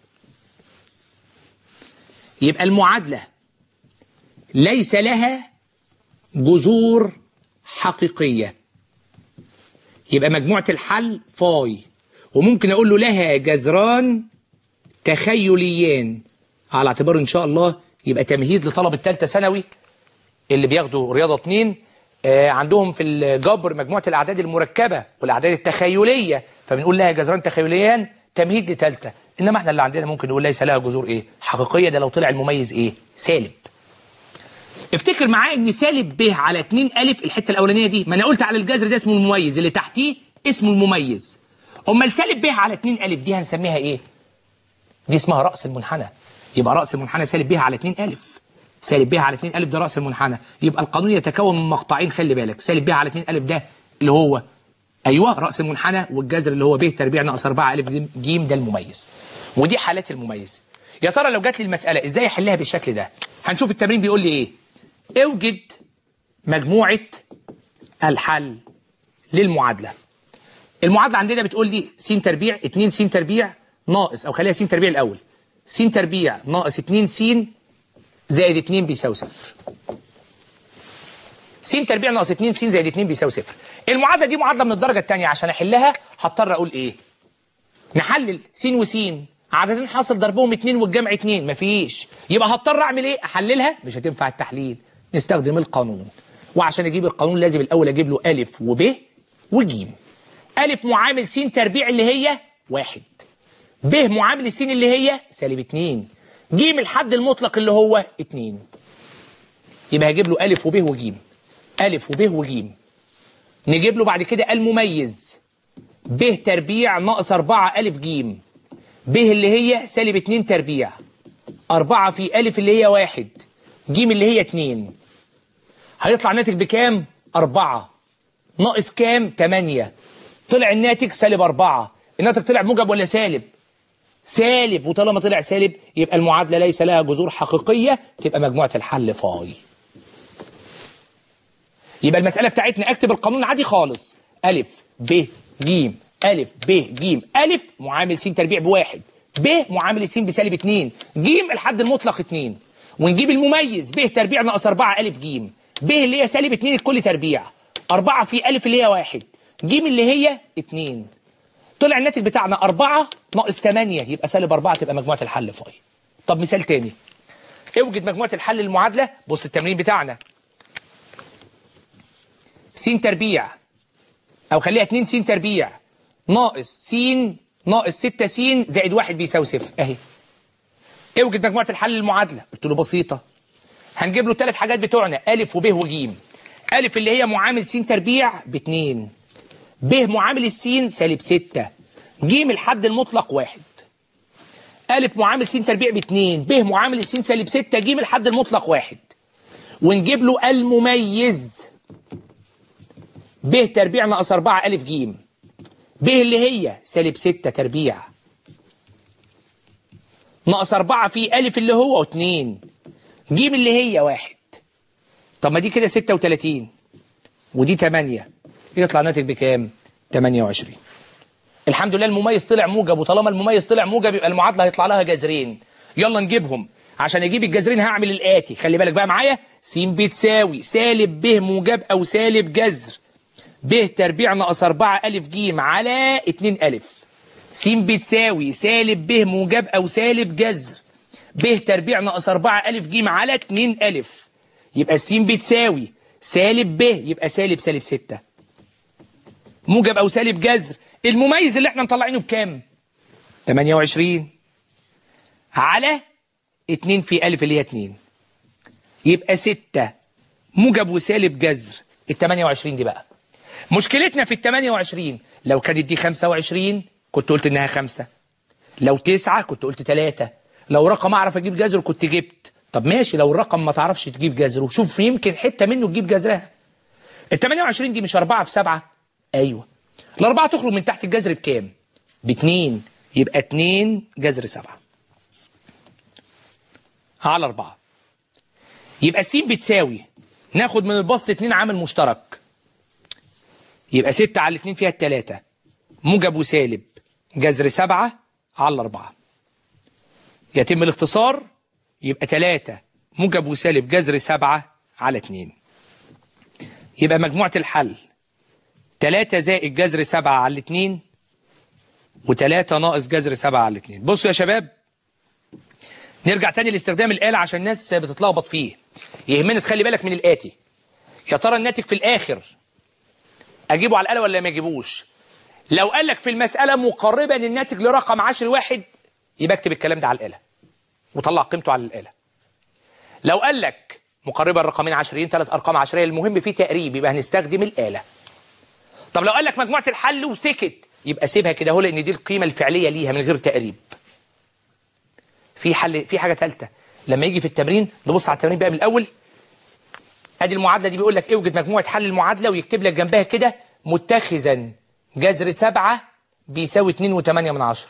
يبقى المعادلة ليس لها جذور حقيقية يبقى مجموعة الحل فاي وممكن أقول له لها جذران تخيليان على اعتبار إن شاء الله يبقى تمهيد لطلبة ثالثة ثانوي اللي بياخدوا رياضة اتنين آه عندهم في الجبر مجموعة الأعداد المركبة والأعداد التخيلية فبنقول لها جذران تخيليان تمهيد لثالثة إنما احنا اللي عندنا ممكن نقول ليس لها جذور إيه حقيقية ده لو طلع المميز إيه سالب افتكر معايا ان سالب ب على 2 الف الحته الاولانيه دي ما انا قلت على الجذر ده اسمه المميز اللي تحتيه اسمه المميز امال سالب ب على 2 الف دي هنسميها ايه دي اسمها راس المنحنى يبقى راس المنحنى سالب ب على 2 الف سالب ب على 2 الف ده راس المنحنى يبقى القانون يتكون من مقطعين خلي بالك سالب ب على 2 الف ده اللي هو ايوه راس المنحنى والجذر اللي هو ب تربيع ناقص 4 الف ج ده المميز ودي حالات المميز يا ترى لو جات لي المساله ازاي احلها بالشكل ده هنشوف التمرين بيقول لي ايه اوجد مجموعة الحل للمعادلة المعادلة عندنا بتقول لي س تربيع 2 س تربيع ناقص أو خليها س تربيع الأول س تربيع ناقص 2 س زائد 2 بيساوي صفر س تربيع ناقص 2 س زائد 2 بيساوي صفر المعادلة دي معادلة من الدرجة الثانية عشان أحلها هضطر أقول إيه نحلل س وس عددين حاصل ضربهم 2 والجمع 2 مفيش يبقى هضطر أعمل إيه أحللها مش هتنفع التحليل نستخدم القانون وعشان اجيب القانون لازم الاول اجيب له الف وب وج الف معامل س تربيع اللي هي واحد ب معامل الس اللي هي سالب اتنين ج الحد المطلق اللي هو اتنين يبقى هجيب له ألف وب وجيم ألف وب وجيم نجيب له بعد كده المميز ب تربيع ناقص 4 ألف جيم ب اللي هي سالب 2 تربيع 4 في ألف اللي هي واحد جيم اللي هي 2 هيطلع الناتج بكام؟ 4 ناقص كام؟ 8 طلع الناتج سالب 4 الناتج طلع موجب ولا سالب؟ سالب وطالما طلع سالب يبقى المعادلة ليس لها جذور حقيقية تبقى مجموعة الحل فاي يبقى المسألة بتاعتنا اكتب القانون عادي خالص ألف ب ج ألف ب ج ألف معامل س تربيع بواحد ب معامل س بسالب اتنين ج الحد المطلق اتنين ونجيب المميز ب تربيع ناقص أربعة ألف ج ب اللي هي سالب اتنين الكل تربيع أربعة في ألف اللي هي واحد ج اللي هي اتنين طلع الناتج بتاعنا أربعة ناقص تمانية يبقى سالب أربعة تبقى مجموعة الحل فاي طب مثال تاني اوجد مجموعة الحل للمعادلة بص التمرين بتاعنا س تربيع او خليها 2 س تربيع ناقص س ناقص 6 س زائد 1 بيساوي صفر اهي اوجد مجموعه الحل للمعادله قلت له بسيطه هنجيب له الثلاث حاجات بتوعنا الف وب وج الف اللي هي معامل س تربيع ب 2 ب معامل السين سالب 6 ج الحد المطلق واحد الف معامل س تربيع ب 2 ب معامل السين سالب 6 ج الحد المطلق واحد ونجيب له المميز ب تربيع ناقص 4 ألف جيم ب اللي هي سالب 6 تربيع ناقص 4 في ألف اللي هو 2 جيم اللي هي واحد طب ما دي كده 36 ودي 8 يطلع ناتج بكام؟ 28 الحمد لله المميز طلع موجب وطالما المميز طلع موجب يبقى المعادله هيطلع لها جذرين يلا نجيبهم عشان اجيب الجذرين هعمل الاتي خلي بالك بقى معايا س بتساوي سالب ب موجب او سالب جذر ب تربيع ناقص 4 ألف ج على 2 ألف س بتساوي سالب ب موجب أو سالب جذر ب تربيع ناقص 4 ألف ج على 2 ألف يبقى س بتساوي سالب ب يبقى سالب سالب 6 موجب أو سالب جذر المميز اللي احنا مطلعينه بكام 28 على 2 في ألف اللي هي 2 يبقى 6 موجب وسالب جذر ال 28 دي بقى مشكلتنا في ال 28 لو كانت دي 25 كنت قلت انها 5 لو 9 كنت قلت 3 لو رقم اعرف اجيب جذره كنت جبت طب ماشي لو الرقم ما تعرفش تجيب جذره شوف يمكن حته منه تجيب جذرها ال 28 دي مش 4 في 7 ايوه الاربعه تخرج من تحت الجذر بكام ب 2 يبقى 2 جذر 7 على 4 يبقى س بتساوي ناخد من البسط 2 عامل مشترك يبقى 6 على 2 فيها التلاتة موجب وسالب جذر 7 على 4 يتم الاختصار يبقى 3 موجب وسالب جذر 7 على 2 يبقى مجموعة الحل 3 زائد جذر 7 على 2 و3 ناقص جذر 7 على 2 بصوا يا شباب نرجع تاني لاستخدام الآلة عشان الناس بتتلخبط فيه يهمنا تخلي بالك من الآتي يا ترى الناتج في الآخر اجيبه على الآلة ولا ما اجيبوش لو قال لك في المسألة مقربا الناتج لرقم عشر واحد يبقى اكتب الكلام ده على الآلة وطلع قيمته على الآلة لو قال لك مقربا رقمين عشريين ثلاث أرقام عشرية المهم فيه تقريب يبقى هنستخدم الآلة طب لو قال لك مجموعة الحل وسكت يبقى سيبها كده هو لأن دي القيمة الفعلية ليها من غير تقريب في حل في حاجة ثالثة لما يجي في التمرين نبص على التمرين بقى من الأول ادي المعادله دي بيقول لك اوجد مجموعه حل المعادله ويكتب لك جنبها كده متخذا جذر 7 بيساوي 2 و8 من عشرة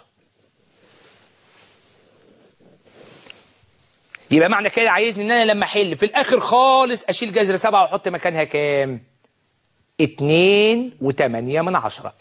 يبقى معنى كده عايزني ان انا لما احل في الاخر خالص اشيل جذر 7 واحط مكانها كام 2 و8 من عشرة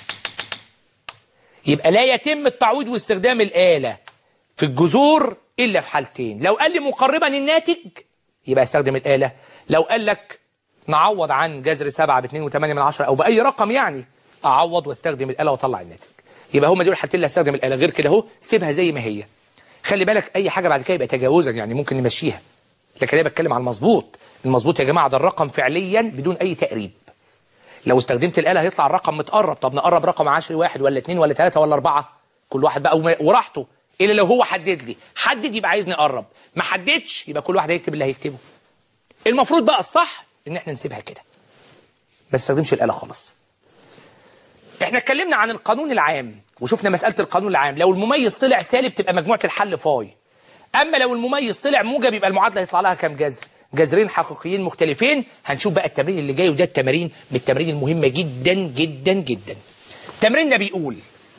يبقى لا يتم التعويض واستخدام الآلة في الجذور إلا في حالتين لو قال لي مقربا الناتج يبقى استخدم الآلة لو قال لك نعوض عن جذر 7 ب 2 و8 من 10 او باي رقم يعني اعوض واستخدم الاله واطلع الناتج يبقى هم دول الحالتين اللي هستخدم الاله غير كده اهو سيبها زي ما هي خلي بالك اي حاجه بعد كده يبقى تجاوزا يعني ممكن نمشيها لكن انا بتكلم على المظبوط المظبوط يا جماعه ده الرقم فعليا بدون اي تقريب لو استخدمت الاله هيطلع الرقم متقرب طب نقرب رقم 10 واحد ولا اثنين ولا ثلاثه ولا اربعه كل واحد بقى وما- وراحته الا لو هو حدد لي حدد يبقى عايزني اقرب ما حددش يبقى كل واحد هيكتب اللي هيكتبه المفروض بقى الصح ان احنا نسيبها كده ما نستخدمش الاله خالص احنا اتكلمنا عن القانون العام وشفنا مساله القانون العام لو المميز طلع سالب تبقى مجموعه الحل فاي اما لو المميز طلع موجب يبقى المعادله هيطلع لها كام جذر جذرين حقيقيين مختلفين هنشوف بقى التمرين اللي جاي وده التمارين من التمارين المهمه جدا جدا جدا تمريننا بيقول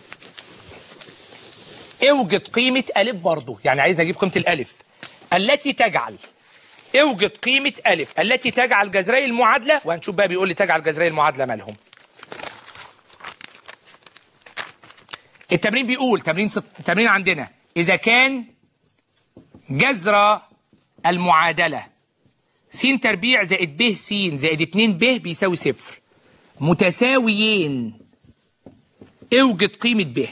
اوجد قيمة ألف برضه يعني عايز نجيب قيمة الألف التي تجعل اوجد قيمة ألف التي تجعل جذري المعادلة وهنشوف بقى بيقول لي تجعل جذري المعادلة مالهم التمرين بيقول تمرين ست... تمرين عندنا إذا كان جذر المعادلة س تربيع زائد ب س زائد 2 ب بيساوي صفر متساويين اوجد قيمة ب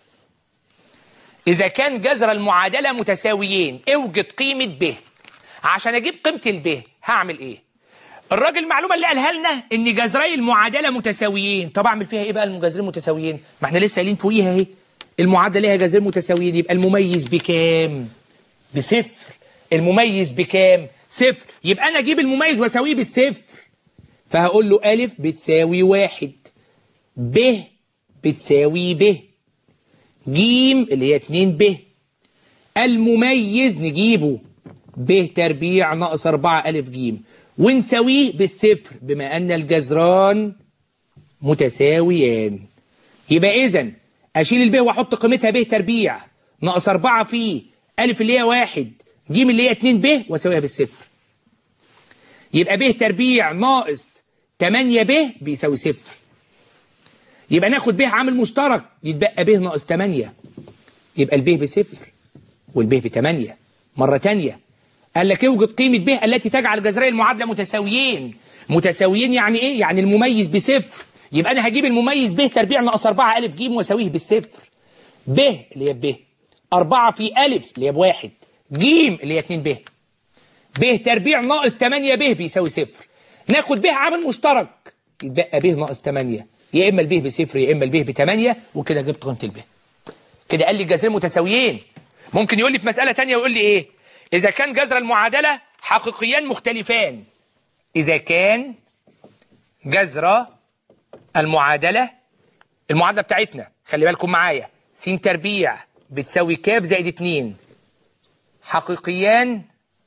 إذا كان جذر المعادلة متساويين اوجد قيمة ب عشان أجيب قيمة الب هعمل إيه؟ الراجل المعلومة اللي قالها لنا إن جذري المعادلة متساويين طب أعمل فيها إيه بقى المجذرين متساويين؟ ما إحنا لسه قايلين فوقيها أهي المعادلة ليها جذرين متساويين يبقى المميز بكام؟ بصفر المميز بكام؟ صفر يبقى أنا أجيب المميز وأساويه بالصفر فهقول له ألف بتساوي واحد ب بتساوي ب جيم اللي هي 2 ب المميز نجيبه ب تربيع ناقص 4 ألف جيم ونساويه بالصفر بما أن الجذران متساويان يبقى إذا أشيل الب وأحط قيمتها ب تربيع ناقص 4 في ألف اللي هي 1 جيم اللي هي 2 ب وأساويها بالصفر يبقى ب تربيع ناقص 8 ب بيساوي صفر يبقى ناخد ب عامل مشترك يتبقى ب ناقص 8 يبقى الب بصفر والب ب 8 مرة تانية قال لك اوجد قيمة ب التي تجعل جذري المعادلة متساويين متساويين يعني ايه؟ يعني المميز بصفر يبقى انا هجيب المميز ب تربيع ناقص 4 ألف ج واساويه بالصفر ب اللي هي ب 4 في ألف اللي هي بواحد ج اللي هي 2 ب ب تربيع ناقص 8 ب بيساوي صفر ناخد ب عامل مشترك يتبقى ب ناقص 8 يا اما الب بصفر يا اما الب ب 8 وكده جبت قيمه الب كده قال لي الجذرين متساويين ممكن يقول لي في مساله ثانيه ويقول لي ايه اذا كان جذر المعادله حقيقيان مختلفان اذا كان جذر المعادله المعادله بتاعتنا خلي بالكم معايا س تربيع بتساوي ك زائد 2 حقيقيان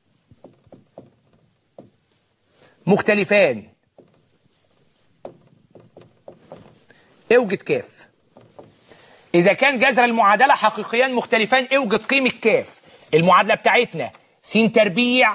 مختلفان اوجد كاف إذا كان جذر المعادلة حقيقيان مختلفان اوجد قيمة كاف المعادلة بتاعتنا س تربيع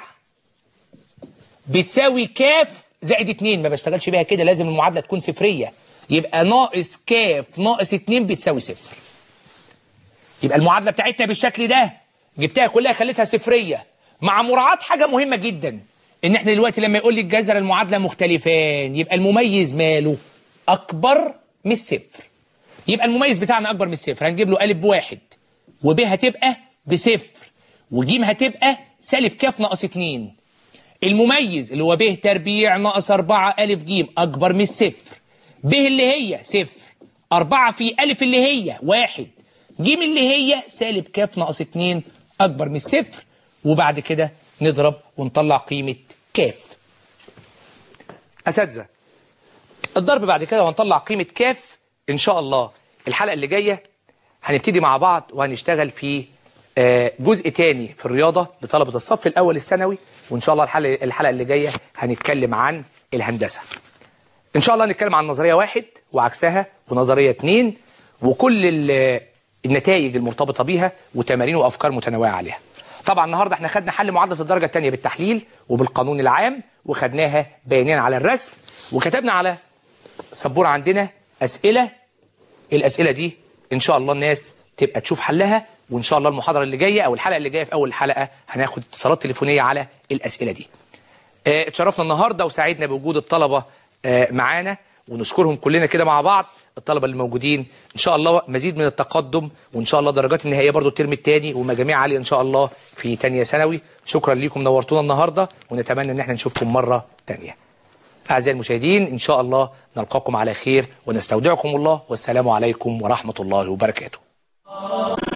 بتساوي كاف زائد 2 ما بشتغلش بيها كده لازم المعادلة تكون صفرية يبقى ناقص كاف ناقص 2 بتساوي صفر يبقى المعادلة بتاعتنا بالشكل ده جبتها كلها خليتها صفرية مع مراعاة حاجة مهمة جدا ان احنا دلوقتي لما يقول لي جذر المعادلة مختلفان يبقى المميز ماله اكبر من الصفر يبقى المميز بتاعنا اكبر من الصفر هنجيب له الف بواحد وب هتبقى بصفر وجيم هتبقى سالب كاف ناقص 2 المميز اللي هو ب تربيع ناقص 4 الف جيم اكبر من الصفر ب اللي هي صفر 4 في الف اللي هي واحد جيم اللي هي سالب كاف ناقص 2 اكبر من الصفر وبعد كده نضرب ونطلع قيمة كاف أساتذة الضرب بعد كده وهنطلع قيمة كاف إن شاء الله الحلقة اللي جاية هنبتدي مع بعض وهنشتغل في آه، جزء تاني في الرياضة لطلبة الصف الأول الثانوي وإن شاء الله الحلقة الحلقة اللي جاية هنتكلم عن الهندسة إن شاء الله هنتكلم عن نظرية واحد وعكسها ونظرية اتنين وكل ال- النتائج المرتبطة بيها وتمارين وأفكار متنوعة عليها طبعا النهاردة احنا خدنا حل معادلة الدرجة الثانية بالتحليل وبالقانون العام وخدناها بيانين على الرسم وكتبنا على السبورة عندنا أسئلة الأسئلة دي إن شاء الله الناس تبقى تشوف حلها وإن شاء الله المحاضرة اللي جاية أو الحلقة اللي جاية في أول حلقة هناخد اتصالات تليفونية على الأسئلة دي آه، اتشرفنا النهاردة وسعدنا بوجود الطلبة آه، معانا ونشكرهم كلنا كده مع بعض الطلبة اللي موجودين إن شاء الله مزيد من التقدم وإن شاء الله درجات النهائية برضو الترم الثاني ومجاميع عالية إن شاء الله في تانية ثانوي شكرا ليكم نورتونا النهاردة ونتمنى إن احنا نشوفكم مرة تانية أعزائي المشاهدين إن شاء الله نلقاكم على خير ونستودعكم الله والسلام عليكم ورحمة الله وبركاته